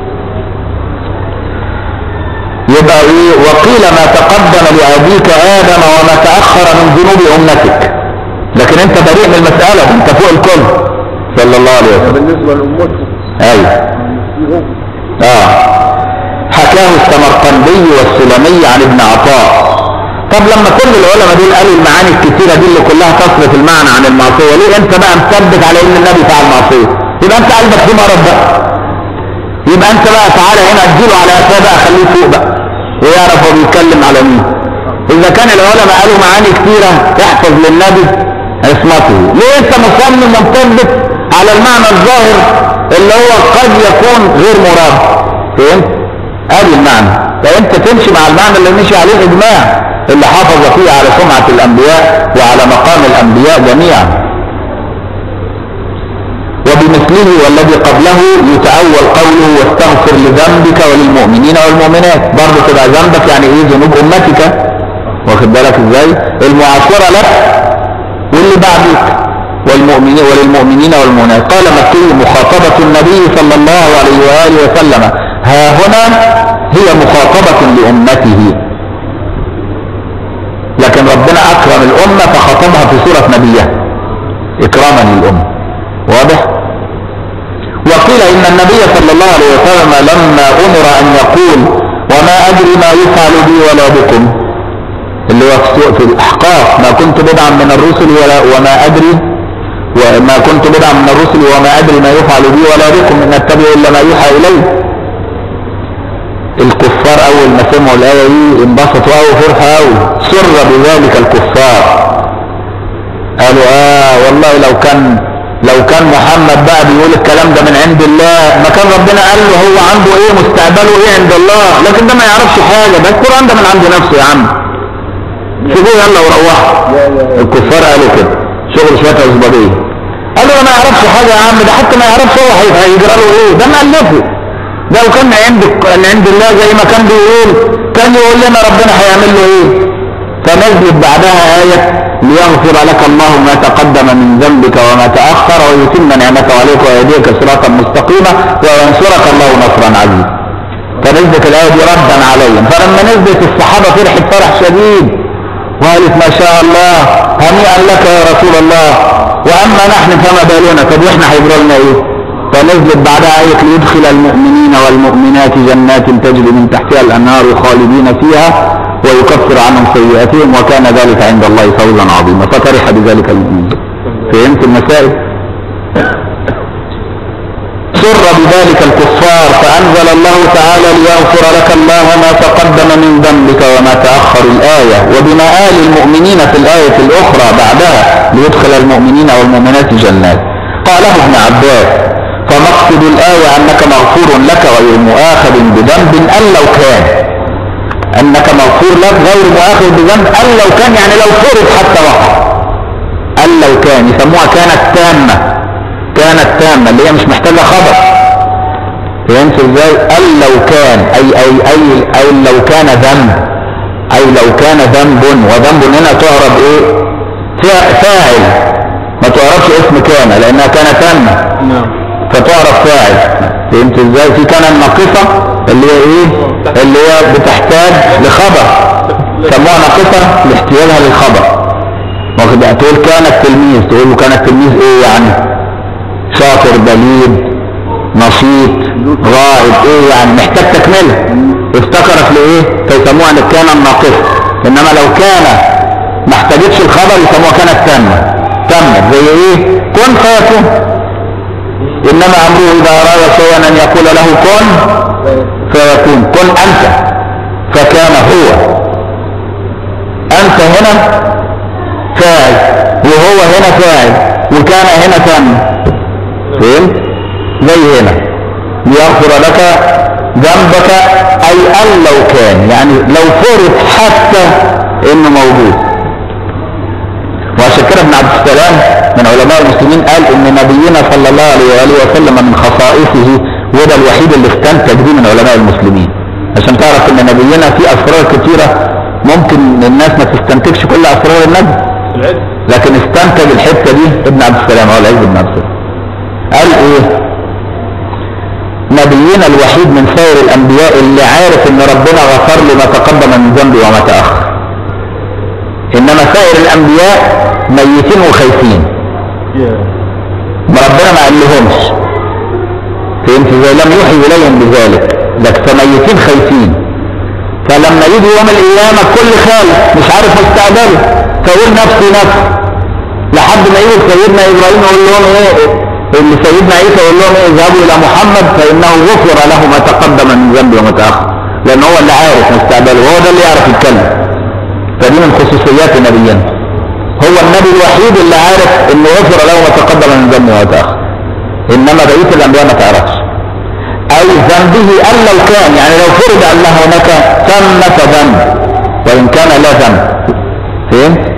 A: يبقى ايه وقيل ما تقدم لابيك ادم وما تاخر من ذنوب امتك لكن انت بريء من المساله انت فوق الكل صلى الله عليه وسلم
B: بالنسبة لأمته
A: ايوه اه حكاه السمرقندي والسلمي عن ابن عطاء طب لما كل العلماء دول قالوا المعاني الكتيره دي اللي كلها تصرف المعنى عن المعصيه ليه انت بقى مثبت على ان النبي فعل معصيه يبقى انت قلبك فيه مرض بقى يبقى انت بقى تعالى هنا اديله على قفاه بقى خليه فوق بقى ويعرف هو بيتكلم على مين اذا كان العلماء قالوا معاني كتيره احفظ للنبي عصمته ليه انت مصمم ومثبت على المعنى الظاهر اللي هو قد يكون غير مراد فهمت ادي المعنى فانت تمشي مع المعنى اللي مشي عليه الاجماع اللي حافظ فيه على سمعة الانبياء وعلى مقام الانبياء جميعا وبمثله والذي قبله يتأول قوله واستغفر لذنبك وللمؤمنين والمؤمنات برضه تبقى ذنبك يعني ايه ذنوب امتك واخد بالك ازاي المعاصرة لك واللي بعدك والمؤمنين وللمؤمنين والمؤمنات قال مكي مخاطبة النبي صلى الله عليه وآله وسلم ها هنا هي مخاطبة لأمته لكن ربنا خاطبها في سورة نبيه اكراما للامة واضح وقيل ان النبي صلى الله عليه وسلم لما امر ان يقول وما ادري ما يفعل بي ولا بكم اللي هو في سوء- في الاحقاف ما كنت بدعا من الرسل ولا وما ادري وما كنت بدعا من الرسل وما ادري ما يفعل بي ولا بكم ان اتبع الا ما يوحى الي الكفار اول ما سمعوا الايه دي انبسطوا قوي فرحوا قوي سر بذلك الكفار قالوا اه والله لو كان لو كان محمد بقى بيقول الكلام ده من عند الله ما كان ربنا قال له هو عنده ايه مستقبله ايه عند الله لكن ده ما يعرفش حاجه ده القران ده من عند نفسه يا عم سيبوه يلا وروحوا الكفار قالوا كده شغل شويه عزباديه قالوا ده ما يعرفش حاجه يا عم ده حتى ما يعرفش هو هي- هيجرى له ايه ده مألفه ده لو كان عند من عند الله زي ما كان بيقول كان يقول لنا ربنا هيعمل له ايه فنزلت بعدها آية ليغفر لك الله ما تقدم من ذنبك وما تأخر ويتم نعمته عليك ويهديك صراطا مستقيما وينصرك الله نصرا عزيزا فنزلت الآية دي ردا عليهم فلما نزلت الصحابة فرحت فرح شديد وقالت ما شاء الله هنيئا لك يا رسول الله وأما نحن فما بالنا طب واحنا هيجرى لنا ايه فنزلت بعدها آية ليدخل المؤمنين والمؤمنات جنات تجري من تحتها الأنهار خالدين فيها ويكفر عنهم سيئاتهم وكان ذلك عند الله فوزا عظيما ففرح بذلك المؤمنين فهمت المسائل سر بذلك الكفار فأنزل الله تعالى ليغفر لك الله ما تقدم من ذنبك وما تأخر الآية وبمآل المؤمنين في الآية الأخرى بعدها ليدخل المؤمنين والمؤمنات جنات قاله ابن عباس فمقصد الآية أنك مغفور لك غير مؤاخذ بذنب أن لو كان أنك مغفور لك غير مؤاخذ بذنب أن لو كان يعني لو فرض حتى وقع أن لو كان يسموها كانت تامة كانت تامة اللي هي مش محتاجة خبر فهمت ازاي؟ أن لو كان أي أي أي أي لو كان ذنب أي لو كان ذنب وذنب هنا تعرب إيه؟ فا- فاعل ما تعرفش اسم كان لأنها كانت تامة
E: نعم
A: فتعرف فاعل فهمت ازاي في كان الناقصة اللي هي ايه اللي هي بتحتاج لخبر سموها ناقصة لاحتياجها للخبر واخد بالك؟ تقول كان التلميذ تقول له كان التلميذ ايه يعني شاطر بليد نشيط غائب ايه يعني محتاج تكملة افتكرت لايه فيسموها ان كان الناقصة انما لو كان ما احتاجتش الخبر يسموها كانت تامة تمت زي ايه كن فيكون انما امره اذا اراد شيئا ان يقول له كن فيكون كن انت فكان هو انت هنا فاعل وهو هنا فاعل وكان هنا تم فهمت زي هنا ليغفر لك ذنبك اي ان لو كان يعني لو فرض حتى انه موجود وعشان كده ابن عبد السلام من علماء المسلمين قال ان نبينا صلى الله عليه واله وسلم من خصائصه وده الوحيد اللي استنتج بيه من علماء المسلمين عشان تعرف ان نبينا فيه اسرار كتيره ممكن الناس ما تستنتجش كل اسرار النبي
E: العلم
A: لكن استنتج الحته دي ابن عبد السلام هو العز بن عبد السلام قال ايه نبينا الوحيد من سائر الانبياء اللي عارف ان ربنا غفر له ما تقدم من ذنبه وما تاخر انما سائر الانبياء ميتين وخايفين
E: يا
A: ما ربنا ما قالهمش فهمت ازاي لم يوحي اليهم بذلك لكن فميتين خايفين فلما يجي يوم القيامه كل خالف مش عارف مستقبله فيقول نفسي نفسي لحد ما يجي سيدنا ابراهيم يقول لهم ايه اللي سيدنا عيسى يقول لهم ايه اذهبوا الى محمد فانه غفر له ما تقدم من ذنبه وما تاخر لان هو اللي عارف مستقبله وهو ده اللي يعرف يتكلم فدي من خصوصيات نبينا هو النبي الوحيد اللي عارف انه غفر له ما تقدم من ذنبه وما تاخر انما بقيه الانبياء ما تعرفش اي ذنبه ان لو كان يعني لو فرض ان هناك ثمة ذنب وان كان لا ذنب فهمت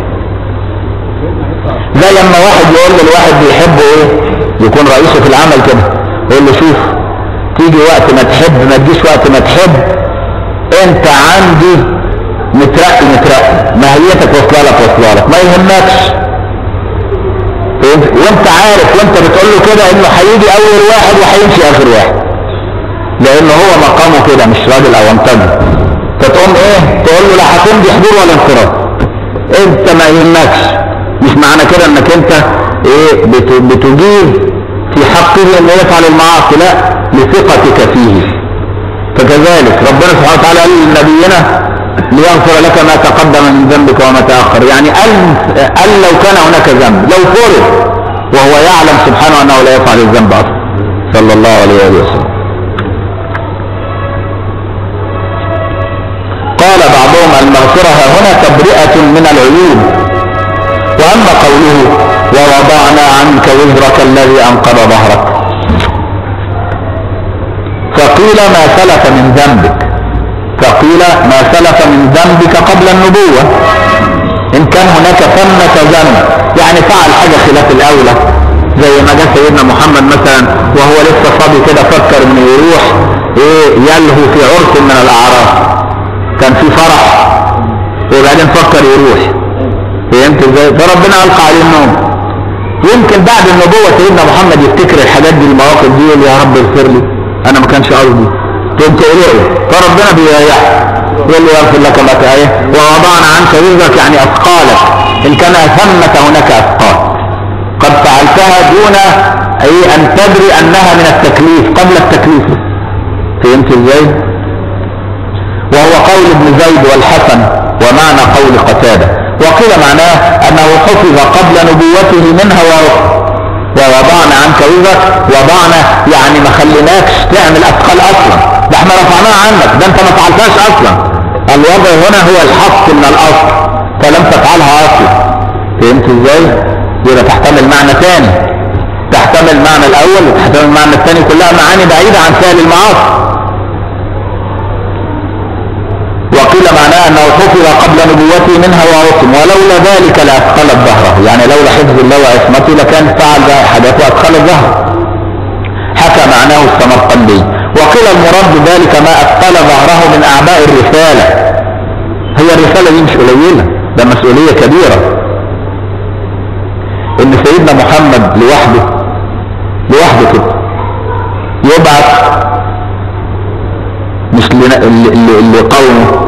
A: زي لما واحد يقول للواحد بيحبه ايه يكون رئيسه في العمل كده يقول له شوف تيجي وقت ما تحب ما تجيش وقت ما تحب انت عندي مترقي مترقي ماهيتك واصله لك واصله لك ما يهمكش فهمت؟ وانت عارف وانت بتقول له كده انه هيجي اول واحد وهيمشي اخر واحد لان هو مقامه كده مش راجل او انتج فتقوم ايه تقول له لا هتمضي حضور ولا انصراف انت ما يهمكش مش معنى كده انك انت ايه بت- بتجيب في حقه انه يفعل المعاصي لا لثقتك فيه فكذلك ربنا سبحانه وتعالى قال لنبينا ليغفر لك ما تقدم من ذنبك وما تأخر يعني قال قال لو كان هناك ذنب لو فرض وهو يعلم سبحانه انه لا يفعل الذنب اصلا صلى الله عليه وآله وسلم قال بعضهم المغفرة هنا تبرئة من العيوب وأما قوله ووضعنا عنك وزرك الذي أنقض ظهرك فقيل ما سلف من ذنبك فقيل ما سلف من ذنبك قبل النبوة إن كان هناك ثمة ذنب يعني فعل حاجة خلاف الأولى زي ما جاء سيدنا محمد مثلا وهو لسه صبي كده فكر انه يروح ايه يلهو في عرس من الاعراس كان في فرح وبعدين فكر يروح فهمت ازاي فربنا القى عليه النوم يمكن بعد النبوة سيدنا محمد يفتكر الحاجات دي المواقف دي يقول يا رب اغفر لي انا ما كانش قصدي تقوم تقول فربنا بيريحك يقول له يغفر لك ما تأيه ووضعنا عنك وزرك يعني اثقالك ان كان ثمة هناك اثقال قد فعلتها دون اي ان تدري انها من التكليف قبل التكليف فهمت ازاي وهو قول ابن زيد والحسن ومعنى قول قتاده وقيل معناه انه حفظ قبل نبوته منها ووضعنا عنك وزرك وضعنا يعني ما خليناكش تعمل اثقال اصلا ده احنا رفعناها عنك ده انت ما فعلتهاش اصلا الوضع هنا هو الحق من الاصل فلم تفعلها اصلا فهمت ازاي يبقى تحتمل معنى ثاني تحتمل المعنى الاول وتحتمل المعنى الثاني كلها معاني بعيدة عن فعل المعاصي وقيل معناه انه حفظ قبل نبوته منها وعصم ولولا ذلك لاثقلت ظهره يعني لولا حفظ الله وعصمته لكان فعل بقى حاجات واثقلت ظهره حكى معناه السمرقندي وقيل المراد بذلك ما اثقل ظهره من اعباء الرساله هي الرساله دي مش قليله ده مسؤوليه كبيره ان سيدنا محمد لوحده لوحده كده يبعث مش لنا- ل- ل- لقومه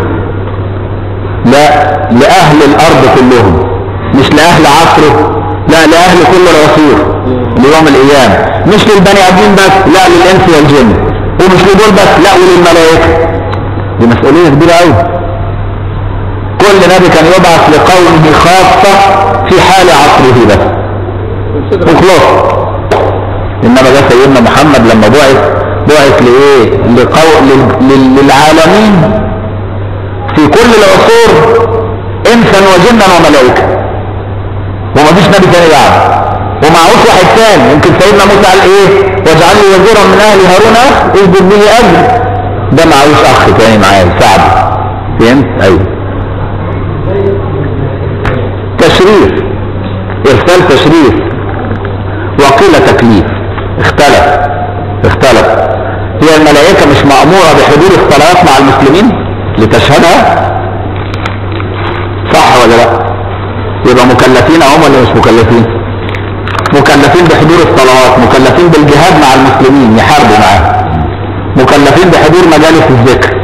A: لا لأهل الأرض كلهم مش لأهل عصره لا لأهل كل العصور ليوم القيامة مش للبني آدمين بس لا للإنس والجن ومش لدول بس لا وللملائكة دي مسؤولية كبيرة أوي كل نبي كان يبعث لقومه خاصة في حال عصره بس وخلاص انما ده سيدنا محمد لما بعث بعث لايه لقو... لل... لل... للعالمين في كل العصور انسا وجنا وملائكه ومفيش نبي تاني بعد ومعهوش واحد تاني يمكن سيدنا موسى قال ايه واجعل لي وزيرا من اهل هارون اخ اسجد به اجر ده معهوش اخ تاني معاه يساعده فهمت ايوه تشريف ارسال تشريف وقيل تكليف اختلف اختلف هي الملائكة مش مأمورة بحضور الصلوات مع المسلمين لتشهدها صح ولا لا يبقى مكلفين هم ولا مش مكلفين مكلفين بحضور الصلوات مكلفين بالجهاد مع المسلمين يحاربوا معاهم مكلفين بحضور مجالس الذكر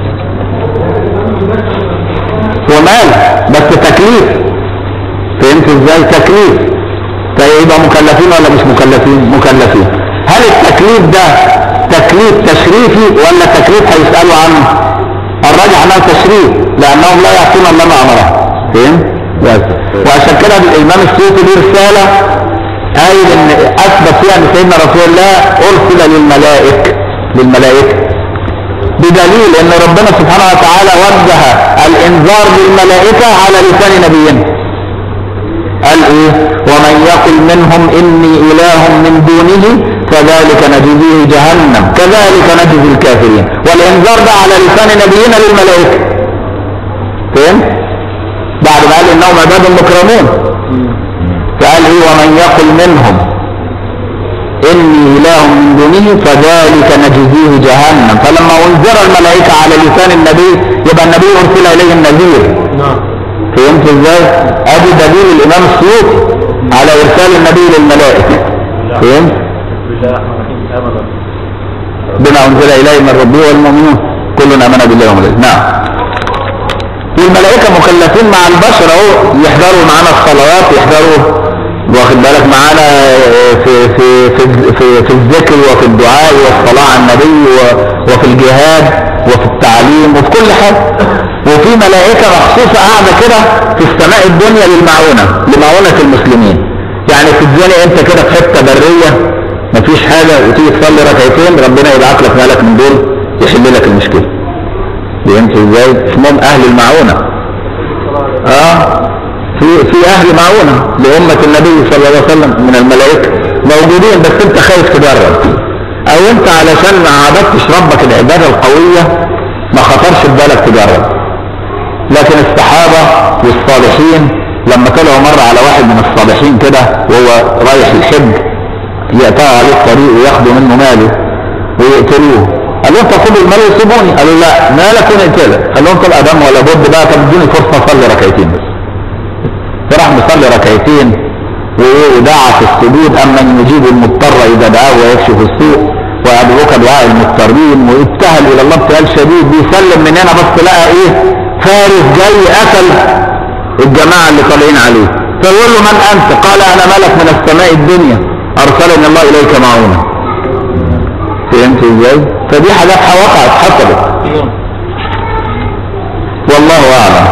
A: ومال بس تكليف فهمت ازاي تكليف فيبقى مكلفين ولا مش مكلفين مكلفين هل التكليف ده تكليف تشريفي ولا تكليف هيسألوا عنه الراجح انه تشريف لانهم لا يعصون الله ما امرهم فهمت بس وعشان كده الامام السيوطي له رساله قايل ان اثبت فيها ان سيدنا رسول الله ارسل للملائكه للملائكه بدليل ان ربنا سبحانه وتعالى وجه الانذار للملائكه على لسان نبينا قال ايه ومن يقل منهم اني اله من دونه فذلك نجزيه جهنم كذلك نجزي الكافرين والانذار ده على لسان نبينا للملائكه فهمت بعد ما قال انهم عباد مكرمون فقال ايه ومن يقل منهم اني اله من دونه فذلك نجزيه جهنم فلما انذر الملائكه على لسان النبي يبقى النبي ارسل اليه النذير
E: نعم
A: فهمت ازاي ادي دليل الامام السيوطي على ارسال النبي للملائكه فهمت
B: بسم الله الرحمن الرحيم امن
A: بما انزل اليه من ربه والمؤمنون كل امن بالله وملائكته نعم والملائكة مكلفين مع البشر اهو يحضروا معانا الصلوات يحضروا واخد بالك معانا في في في في, في الذكر وفي الدعاء والصلاة على النبي و- وفي الجهاد وفي التعليم وفي كل حاجة وفي ملائكة مخصوصة قاعدة كده في السماء الدنيا للمعونة لمعونة المسلمين يعني تتزنق انت كده في حتة برية مفيش حاجة وتيجي تصلي ركعتين ربنا يبعت لك ملك من دول يحل لك المشكلة فهمت ازاي؟ اسمهم اهل المعونة اه في في اهل معونة لأمة النبي صلى الله عليه وسلم من الملائكة موجودين بس انت خايف تجرب او انت علشان ما عبدتش ربك العبادة القوية ما خطرش في بالك تجرب لكن الصحابة والصالحين لما طلعوا مرة على واحد من الصالحين كده وهو رايح الحج يقطعوا عليه الطريق وياخدوا منه ماله ويقتلوه قال لهم طب خدوا المال وسيبوني قالوا لا مالك ونقتلك قال لهم طب ادم ولا بد بقى طب ادوني فرصه اصلي ركعتين بس فراح مصلي ركعتين و- ودعا في السجود اما ان يجيب المضطر اذا دعاه ويكشف السوء ويدعوك دعاء المضطرين وابتهل الى الله ابتهال شديد بيسلم من هنا بس لقى ايه فارس جاي قتل الجماعه اللي طالعين عليه فيقول له من انت قال انا ملك من السماء الدنيا ارسلني الله اليك معونه فهمت ازاي فدي حاجات وقعت حصلت والله اعلم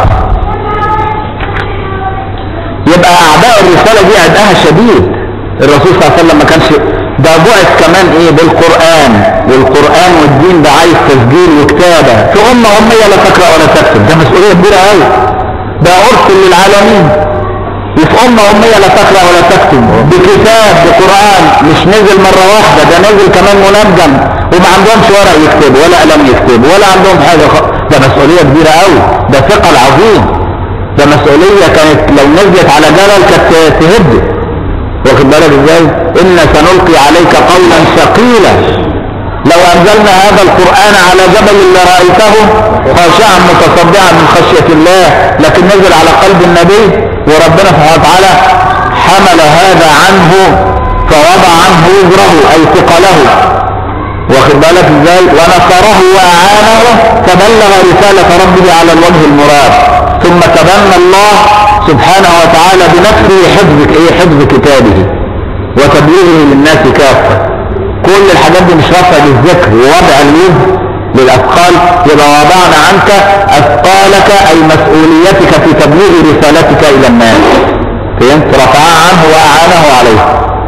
A: يبقى اعداء الرساله دي عداها شديد الرسول صلى الله عليه وسلم ما كانش ده بعث كمان ايه بالقران والقران والدين ده عايز تسجيل وكتابه في امه اميه لا تقرا ولا تكتب ده مسؤوليه كبيره قوي ده ارسل للعالمين وفي امه اميه لا تقرا ولا تكتب بكتاب بقران مش نزل مره واحده ده نزل كمان منجم وما عندهمش ورق يكتبوا ولا قلم يكتبوا ولا عندهم حاجه خ... ده مسؤوليه كبيره قوي ده ثقل عظيم ده مسؤوليه كانت لو نزلت على جبل كانت تهد واخد بالك ازاي ان سنلقي عليك قولا ثقيلا لو انزلنا هذا القران على جبل لرايته خاشعا متصدعا من خشيه الله لكن نزل على قلب النبي وربنا سبحانه وتعالى حمل هذا عنه فوضع عنه وزره اي ثقله واخد بالك ازاي ونصره واعانه فبلغ رساله ربه على الوجه المراد ثم تبنى الله سبحانه وتعالى بنفسه حفظ ايه حفظ كتابه وتبليغه للناس كافه كل الحاجات دي مش رفع للذكر ووضع الوزن للاثقال يبقى وضعنا عنك اثقالك اي مسؤوليتك في تبليغ رسالتك الى الناس فهمت رفعها عنه واعانه عليه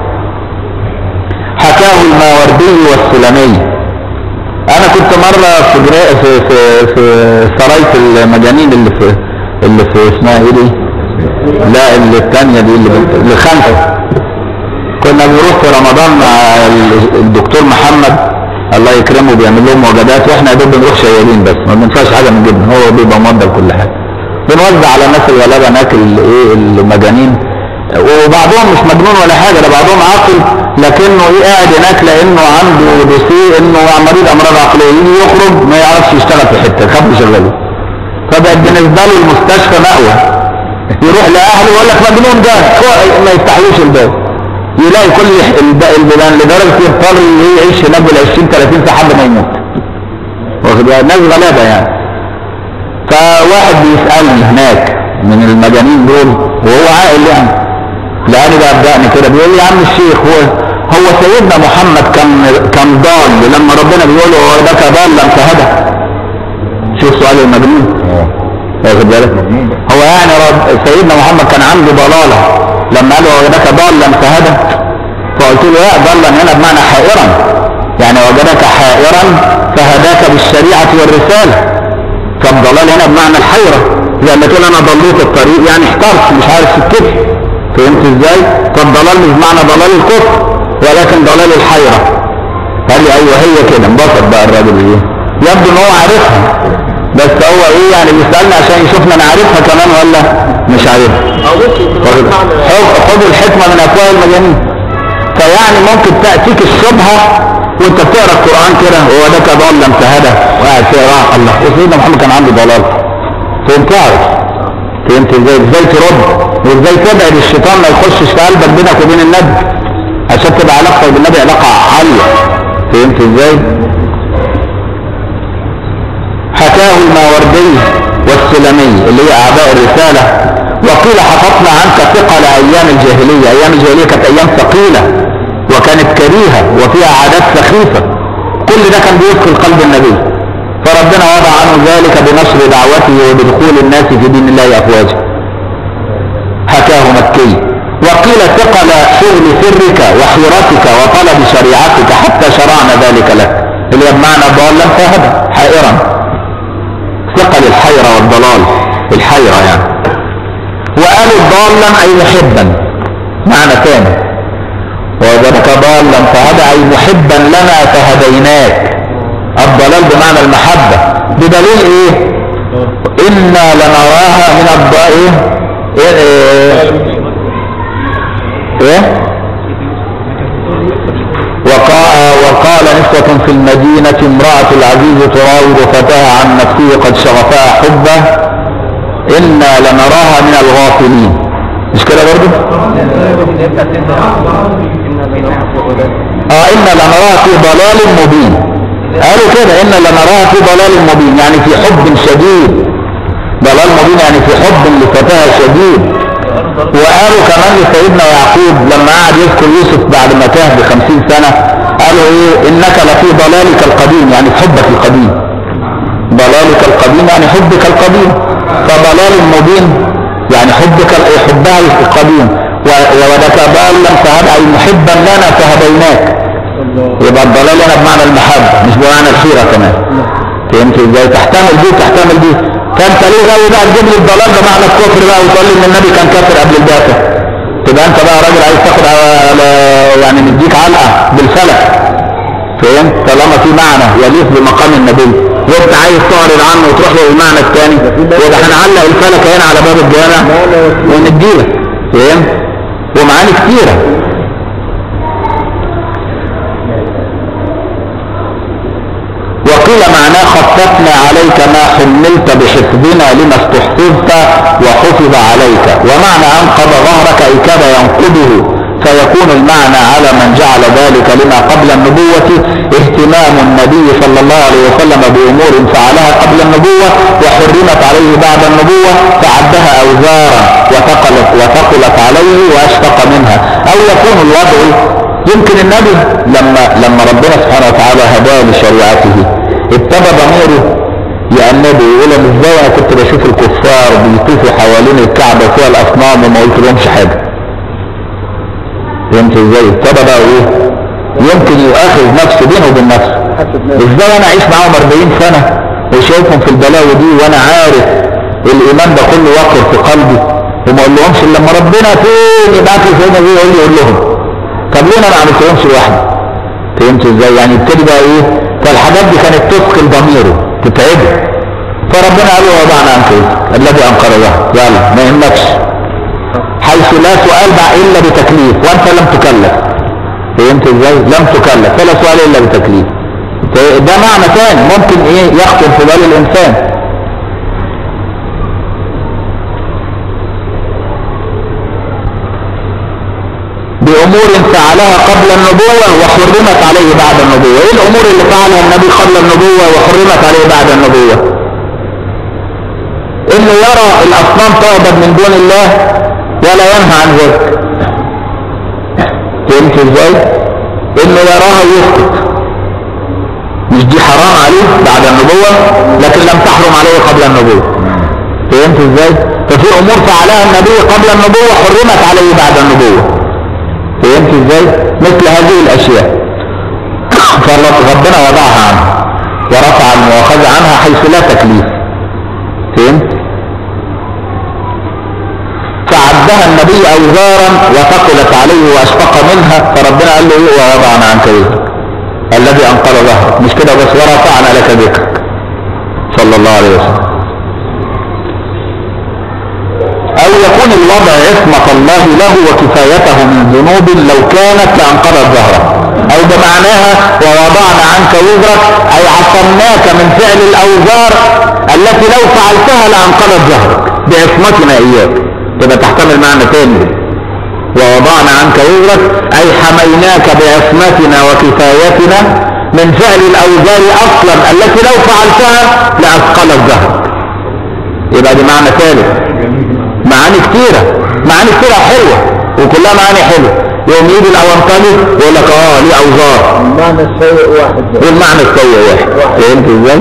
A: حكاه الماوردي والسلمي انا كنت مرة في جرا- في في, في سراية المجانين اللي في اللي في اسمها ايه دي لا اللي الثانية دي اللي, بت- اللي خمسة كنا بنروح في رمضان مع ال- الدكتور محمد الله يكرمه بيعمل لهم وجبات واحنا يا دوب بنروح شيالين بس ما بندفعش حاجه من جبن هو بيبقى موضع كل حاجه بنوزع على الناس الغلابه هناك ال- ايه المجانين وبعضهم مش مجنون ولا حاجه ده بعضهم عاقل لكنه ايه قاعد هناك لانه عنده دوسيه انه مريض امراض عقليه يجي يخرج ما يعرفش يشتغل في حته يخاف يشغله فبقت بالنسبه له المستشفى مأوى يروح لاهله يقول لك مجنون ده هو ما يفتحلوش الباب يلاقي كل الب- البلدان لدرجه يضطر يعيش هناك بال 20 30 سنه لحد ما يموت واخد بالك؟ ناس غلابه يعني فواحد بيسالني هناك من المجانين دول وهو عاقل يعني لقاني بقى بدأني كده بيقول لي يا عم الشيخ هو هو سيدنا محمد كان كان ضال لما ربنا بيقول له وذاك ضالا فهدى شوف سؤال المجنون واخد بالك هو يعني رب سيدنا محمد كان عنده ضلاله لما قال له وجدك ضالا فهدى فقلت له لا ضالا هنا بمعنى حائرا يعني وجدك حائرا فهداك بالشريعه والرساله فالضلال هنا بمعنى الحيره زي ما تقول انا ضليت الطريق يعني احترت مش عارف سكتي فهمت ازاي؟ فالضلال مش معنى ضلال الكفر ولكن ضلال الحيره قال لي ايوه هي كده انبسط بقى الراجل ايه يبدو ان هو عارفها بس هو ايه يعني بيسالني عشان يشوفنا انا عارفها كمان ولا مش عارفها
E: او ممكن
A: واخد-
E: يكون معنى
A: خد- خدوا الحكمه من افواه المجانين فيعني ممكن تاتيك الشبهه وانت بتقرا القران كده هو ده ضالا فهدى وقاعد تقرا الله وسيدنا محمد كان عنده ضلال فهمت تعرف فهمت ازاي ازاي ترد وازاي تبعد الشيطان ما يخشش في قلبك بينك وبين النبي عشان تبقى علاقتك بالنبي علاقه عاليه فهمت ازاي حكاه الماوردي والسلمي اللي هي اعداء الرسالة وقيل حفظنا عنك ثقل ايام الجاهلية ايام الجاهلية كانت ايام ثقيلة وكانت كريهة وفيها عادات سخيفة كل ده كان بيدخل قلب النبي فربنا وضع عنه ذلك بنشر دعوته وبدخول الناس في دين الله افواجا حكاه مكي وقيل ثقل شغل سرك وحيرتك وطلب شريعتك حتى شرعنا ذلك لك اللي هي بمعنى ضالا فهدى حائرا ثقل الحيرة والضلال الحيرة يعني وقالوا ضالا اي محبا معنى ثاني ووجدك ضالا فهدى اي محبا لنا فهديناك الضلال بمعنى المحبة بدليل ايه انا لنراها من الضائع ايه ايه, إيه؟ وقال, وقال نسوة في المدينة امرأة العزيز تراود فتاها عن نفسه قد شغفها حبه إنا لنراها من الغافلين مش كده برضه؟ اه إنا لنراها في ضلال مبين قالوا كده إنا لنراها في ضلال مبين يعني في حب شديد ضلال مبين يعني في حب لفتاها شديد وقالوا كمان لسيدنا يعقوب لما قعد يذكر يوسف بعد ما تاه بخمسين سنة قالوا ايه انك لفي ضلالك القديم يعني في حبك القديم ضلالك القديم يعني حبك القديم فضلال مبين يعني حبك حبها القديم وودك ضالا فهدى اي محبا لنا فهديناك يبقى الضلال هنا بمعنى المحبة مش بمعنى الخيرة كمان فهمت ازاي تحتمل دي تحتمل دي فانت ليه غاوي بقى تجيب لي الضلال بمعنى الكفر بقى وتقول لي ان النبي كان كافر قبل البعثه تبقى انت بقى راجل عايز تاخد على يعني نديك علقه بالفلك فهمت طالما في معنى يليق بمقام النبي وانت عايز تعرض عنه وتروح له المعنى الثاني يبقى هنعلق الفلك هنا على باب الجامع ونديلك فهمت ومعاني كتيره وقيل معناه خففنا عليك ما حملت بحفظنا لما استحفظت وحفظ عليك ومعنى انقض ظهرك اي كاد ينقضه فيكون المعنى على من جعل ذلك لما قبل النبوة اهتمام النبي صلى الله عليه وسلم بأمور فعلها قبل النبوة وحرمت عليه بعد النبوة فعدها أوزارا وثقلت, وثقلت عليه وأشفق منها أو يكون الوضع يمكن النبي لما لما ربنا سبحانه وتعالى هداه لشريعته ابتدى ضميره يأنبه يقول لهم ازاي انا كنت بشوف الكفار بيطوفوا حوالين الكعبة فيها الاصنام وما قلت لهمش حاجة فهمت ازاي ابتدى بقى ايه يمكن يؤاخذ نفسه بينه وبين نفسه ازاي انا اعيش معاهم 40 سنة وشايفهم في البلاوي دي وانا عارف الايمان ده كله واقر في قلبي وما اقول لهمش إلا لما ربنا فين يبعت لي سيدنا يقول لي يقول لهم طب ليه انا ما عملتهمش لوحدي فهمت ازاي يعني ابتدي بقى ايه فالحاجات دي كانت تثقل ضميره تتعبه فربنا قال له وضعنا عنك الذي انقر ظهرك يلا ما يهمكش حيث لا سؤال بقى الا بتكليف وانت لم تكلف فهمت ازاي لم تكلف فلا سؤال الا بتكليف ده معنى ثاني ممكن ايه يخطر في بال الانسان بأمور فعلها قبل النبوة وحرمت عليه بعد النبوة ايه الامور اللي فعلها النبي قبل النبوة وحرمت عليه بعد النبوة انه يرى الاصنام تعبد من دون الله ولا ينهى عن ذلك فهمت ازاي انه يراها يسكت مش دي حرام عليه بعد النبوة لكن لم تحرم عليه قبل النبوة فهمت ازاي ففي امور فعلها النبي قبل النبوة حرمت عليه بعد النبوة فهمت ازاي مثل هذه الاشياء فربنا وضعها عنه ورفع المؤاخذة عنها حيث لا تكليف فهمت فعدها النبي اوزارا وثقلت عليه واشفق منها فربنا قال له ايه ووضعنا عنك ذكرك الذي انقر ظهرك مش كده بس ورفعنا لك ذكرك صلى الله عليه وسلم او يكون الوضع عصمة الله له وكفايته من ذنوب لو كانت لانقرت ظهرك او بمعناها ووضعنا عنك وزرك اي عصمناك من فعل الاوزار التي لو فعلتها لانقرت ظهرك بعصمتنا اياك تبقى تحتمل معنى تاني ووضعنا عنك وزرك اي حميناك بعصمتنا وكفايتنا من فعل الاوزار اصلا التي لو فعلتها لاثقلت ظهرك يبقى دي معنى ثالث معاني كتيرة معاني كتيرة حلوة وكلها معاني حلوة يوم يجي الاونطالي يقول لك اه ليه اوزار
B: المعنى السيء واحد بس.
A: والمعنى السيء واحد فهمت ازاي؟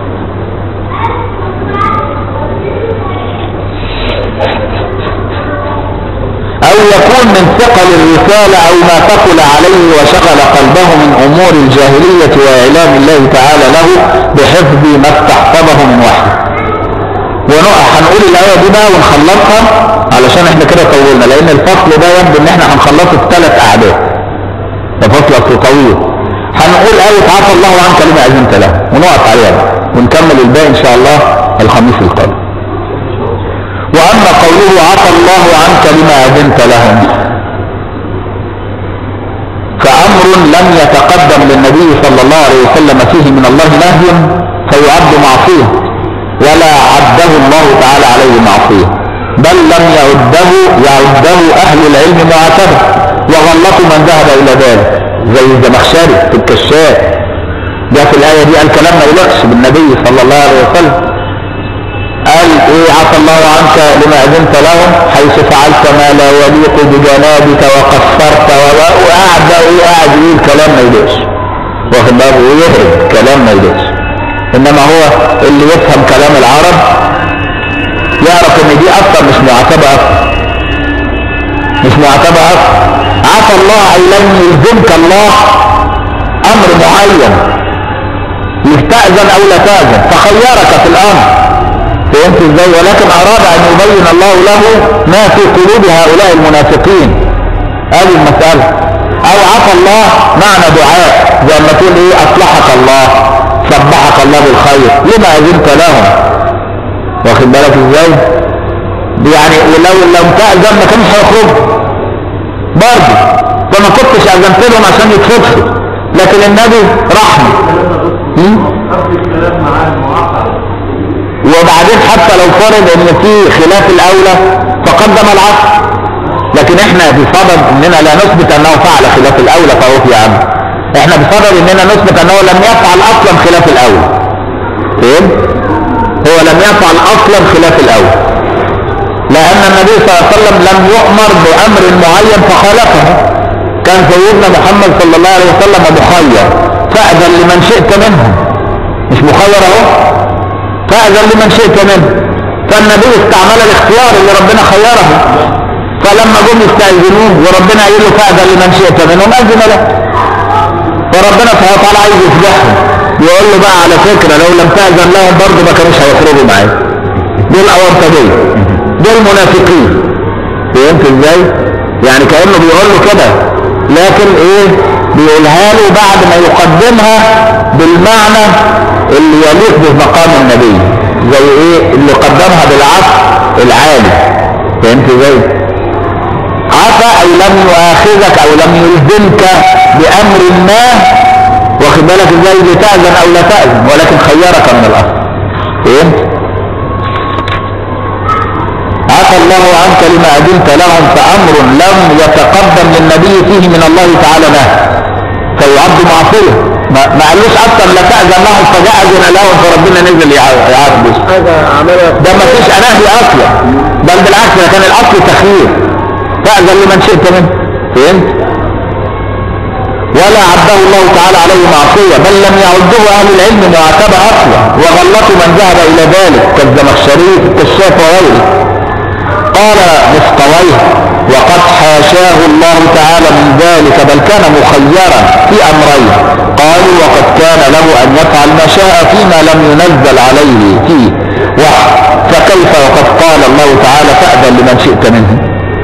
A: أو يكون من ثقل الرسالة أو ما ثقل عليه وشغل قلبه من أمور الجاهلية وإعلام الله تعالى له بحفظ ما استحفظه من وحيه ونقع هنقول الآية دي بقى ونخلصها علشان احنا كده طولنا لأن الفصل ده يبدو إن احنا هنخلصه في ثلاث أعداد ده فصل أصل طويل هنقول آية عفى الله عنك لما أذنت له ونقف عليها بقى ونكمل الباقي إن شاء الله الخميس القادم وأما قوله عفى الله عنك لما أذنت لهم فأمر لم يتقدم للنبي صلى الله عليه وسلم فيه من الله نهي فيعد معصية ولا عده الله تعالى عليه معصية بل لم يعده يعده أهل العلم معتبر وغلطوا من ذهب إلى ذلك زي الزمخشري في الكشاف ده في الآية دي قال كلام ما يليقش بالنبي صلى الله عليه وسلم قال ايه عفى الله عنك لما اذنت لهم حيث فعلت ما لا يليق بجنابك وقصرت و- وقعد بقى ايه قاعد يقول كلام ما يليقش واخد بالك ويهرب كلام ما يليقش انما هو اللي يفهم كلام العرب يعرف ان دي اصلا مش معتبه اصلا مش معتبه اصلا عفى الله اي لم يلزمك الله امر معين يستأذن او لا تأذن فخيرك في الامر فهمت ازاي ولكن اراد ان يبين الله له ما في قلوب هؤلاء المنافقين هذه المسألة او عفى الله معنى دعاء زي ما تقول ايه اصلحك الله سبحك الله بالخير لما اذنت لهم واخد بالك ازاي يعني ولو لم تأذن ما كانش هيخرجوا برضه فما كنتش اذنت لهم عشان يتفتحوا لكن النبي رحمه هم؟ وبعدين حتى لو فرض ان في خلاف الاولى فقدم العصر لكن احنا بصدد اننا لا نثبت انه فعل خلاف الاولى فهو في عمد احنا بصدد اننا نثبت انه لم يفعل اصلا خلاف الاولى فهمت هو لم يفعل اصلا خلاف الاولى لان النبي صلى الله عليه وسلم لم يؤمر بامر معين فخالفه كان سيدنا محمد صلى الله عليه وسلم مخير فاذن لمن شئت منهم مش مخير اهو فاذن لمن شئت منه فالنبي استعمل الاختيار اللي ربنا خيره فلما جم يستأذنوه وربنا قال له فاذن لمن شئت منهم اذن له فربنا سبحانه وتعالى عايز يفضحهم يقول له بقى على فكره لو لم تاذن لهم برضه ما كانوش هيخرجوا معايا دول اورطجيه دول منافقين فهمت ازاي؟ يعني كانه بيقول له كده لكن ايه بيقولها له بعد ما يقدمها بالمعنى اللي يليق بمقام النبي زي ايه اللي قدمها بالعصر العالي فهمت ازاي عفى اي لم يؤاخذك او لم يلزمك بامر ما واخد بالك ازاي لتأذن او لا تأذن ولكن خيرك من الاصل فهمت عفى الله عنك لما أذنت لهم فأمر لم يتقدم للنبي فيه من الله تعالى نهي فيعد معصية ما, ما قالوش أصلا لا تأذن لهم فجاء أذن لهم فربنا نزل يع- يعاقبه
B: هذا عملها
A: ده ما فيش نهي أصلا بل بالعكس ده كان الأصل تخيير تأذن لمن شئت منه فهمت؟ ولا عده الله تعالى عليه معصية بل لم يعده أهل العلم معتبة أصلا وغلطوا من ذهب إلى ذلك كالزمخشري في الكشاف وغيره قال مستويه وقد حاشاه الله تعالى من ذلك بل كان مخيرا في امرين قالوا وقد كان له ان يفعل ما شاء فيما لم ينزل عليه فيه وحي فكيف وقد قال الله تعالى فأذن لمن شئت منهم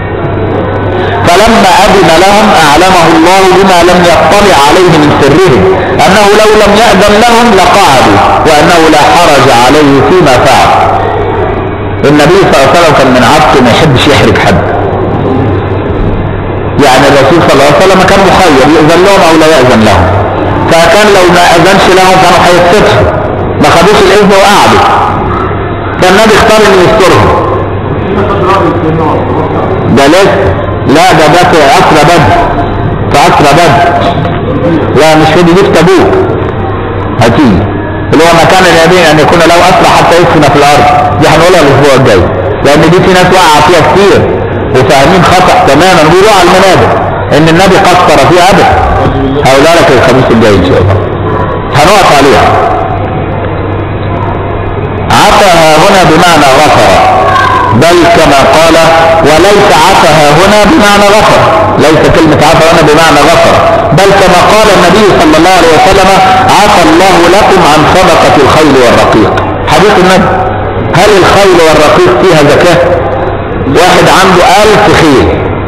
A: فلما أذن لهم أعلمه الله بما لم يطلع عليه من سرهم أنه لو لم يأذن لهم لقعدوا وأنه لا حرج عليه فيما فعل النبي صلى الله عليه وسلم كان من عادته ما يحبش يحرج حد يعني الرسول صلى الله عليه وسلم كان مخير يأذن لهم او لا يأذن لهم فكان لو ما أذنش لهم كانوا هيتفتحوا ما خدوش الإذن وقعدوا فالنبي اختار انه يسترهم ده لسه لا ده ده في عصر بدر في عصر بدر لا مش في دي في تبوك هتيجي اللي هو مكان اليمين ان يكون له اسرى حتى يسكن في الارض دي هنقولها الاسبوع الجاي لان دي في ناس وقع فيها كتير وفاهمين خطا تماما ويروحوا على المنابر ان النبي قصر فيها ابدا هقولها لك الخميس الجاي ان شاء الله هنقف عليها عفا هنا بمعنى غفر بل كما قال وليس عفا هنا بمعنى غفر ليس كلمة عفا هنا بمعنى غفر بل كما قال النبي صلى الله عليه وسلم عفى الله لكم عن صدقة الخيل والرقيق حديث النبي هل الخيل والرقيق فيها زكاة واحد عنده ألف خيل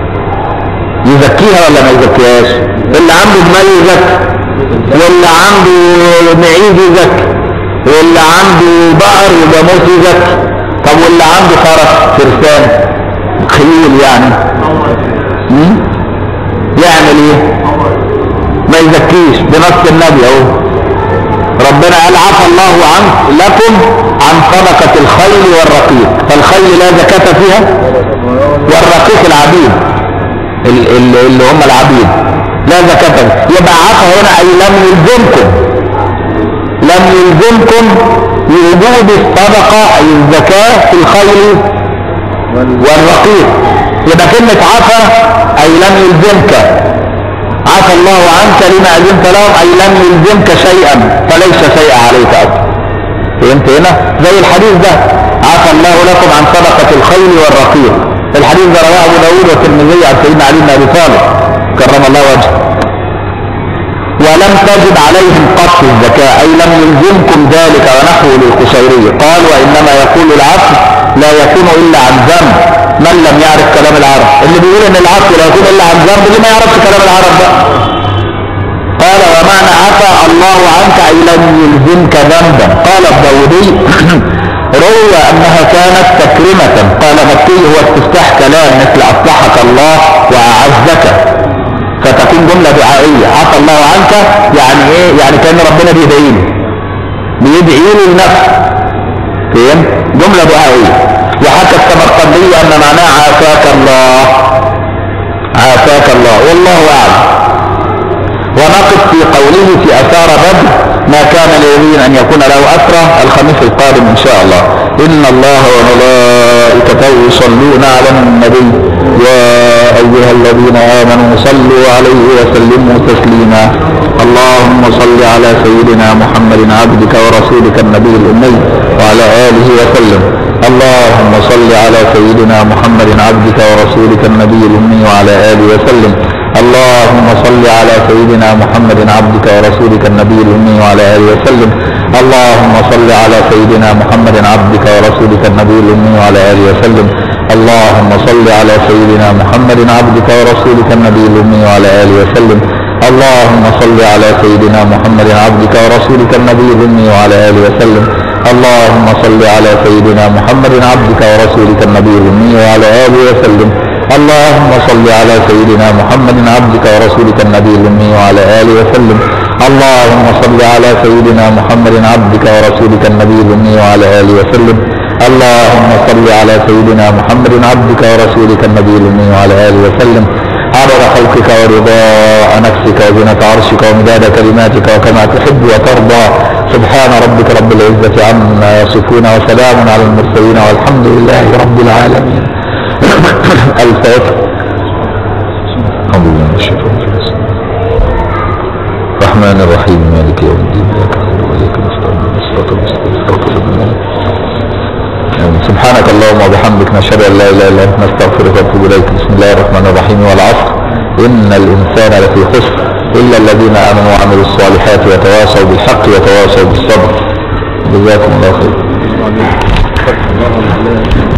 A: يزكيها ولا ما يزكيهاش اللي عنده جمال يزكي واللي عنده معيز يزكي واللي عنده بقر وجاموس يزكي طب واللي عنده فرس فرسان خيول يعني مم؟ يعمل ايه ما يزكيش بنص النبي اهو ربنا قال عفى الله عنك لكم عن صدقة الخيل والرقيق فالخيل لا زكاة فيها والرقيق العبيد ال- ال- اللي هم العبيد لا زكاة فيها. يبقى عفى هنا اي لم يلزمكم لم يلزمكم بوجود الصدقة أي الزكاة في الخيل والرقيق يبقى كلمة عفا أي لم يلزمك عفى الله عنك لما أذنت لهم أي لم يلزمك شيئا فليس شيء عليك أصلا فهمت هنا زي الحديث ده عفى الله لكم عن صدقة الخيل والرقيق الحديث ده رواه أبو داود والترمذي عن سيدنا علي بن أبي طالب كرم الله وجهه ولم تجب عليهم قط الزكاة أي لم يلزمكم ذلك ونحو للقشيري قال وإنما يقول العفو لا يكون إلا عن ذنب من لم يعرف كلام العرب اللي بيقول ان العفو لا يكون إلا عن ذنب اللي ما يعرفش كلام العرب ده قال ومعنى عفى الله عنك أي لم يلزمك ذنبا قال الداودي روى أنها كانت تكرمة قال مكي هو استفتاح كلام مثل أصلحك الله وأعزك فتكون جملة دعائية عفى الله عنك يعني ايه يعني كأن ربنا بيدعي له بيدعي له لنفسه فهم جملة دعائية وحكى السمرقندي ان معناه عافاك الله عافاك الله والله اعلم ونقف في قوله في اثار بدر ما كان ليمين ان يكون له اسرى الخميس القادم ان شاء الله ان الله وملائكته يصلون على النبي يا ايها الذين امنوا صلوا عليه وسلموا تسليما اللهم صل على سيدنا محمد عبدك ورسولك النبي الامي وعلى اله وسلم اللهم صل على سيدنا محمد عبدك ورسولك النبي الامي وعلى اله وسلم اللهم صل على سيدنا محمد عبدك ورسولك النبي الأمي وعلى آله وسلم اللهم صل على سيدنا محمد عبدك ورسولك النبي الأمي وعلى آله وسلم اللهم صل على سيدنا محمد عبدك ورسولك النبي الأمي وعلى آله وسلم اللهم صل على سيدنا محمد عبدك ورسولك النبي الأمي وعلى آله وسلم اللهم صل على سيدنا محمد عبدك ورسولك النبي الأمي وعلى آله وسلم اللهم صل على سيدنا محمد عبدك ورسولك النبي الأمي وعلى آله وسلم اللهم صل على سيدنا محمد عبدك ورسولك النبي الأمي وعلى آله وسلم اللهم صل على سيدنا محمد عبدك ورسولك النبي الأمي وعلى آله وسلم عدد خلقك ورضاء نفسك وزنة عرشك ومداد كلماتك وكما تحب وترضى سبحان ربك رب العزة عما يصفون وسلام على المرسلين والحمد لله رب العالمين الفاتح الحمد لله الشيطان الرجيم الرحمن الرحيم مالك يوم الدين اياك نعبد واياك نستعين الصراط المستقيم صراط الذين آمين. سبحانك اللهم وبحمدك نشهد ان لا اله الا انت نستغفرك ونتوب اليك بسم الله الرحمن الرحيم والعصر ان الانسان لفي خسر الا الذين امنوا وعملوا الصالحات وتواصوا بالحق وتواصوا بالصبر جزاكم الله خير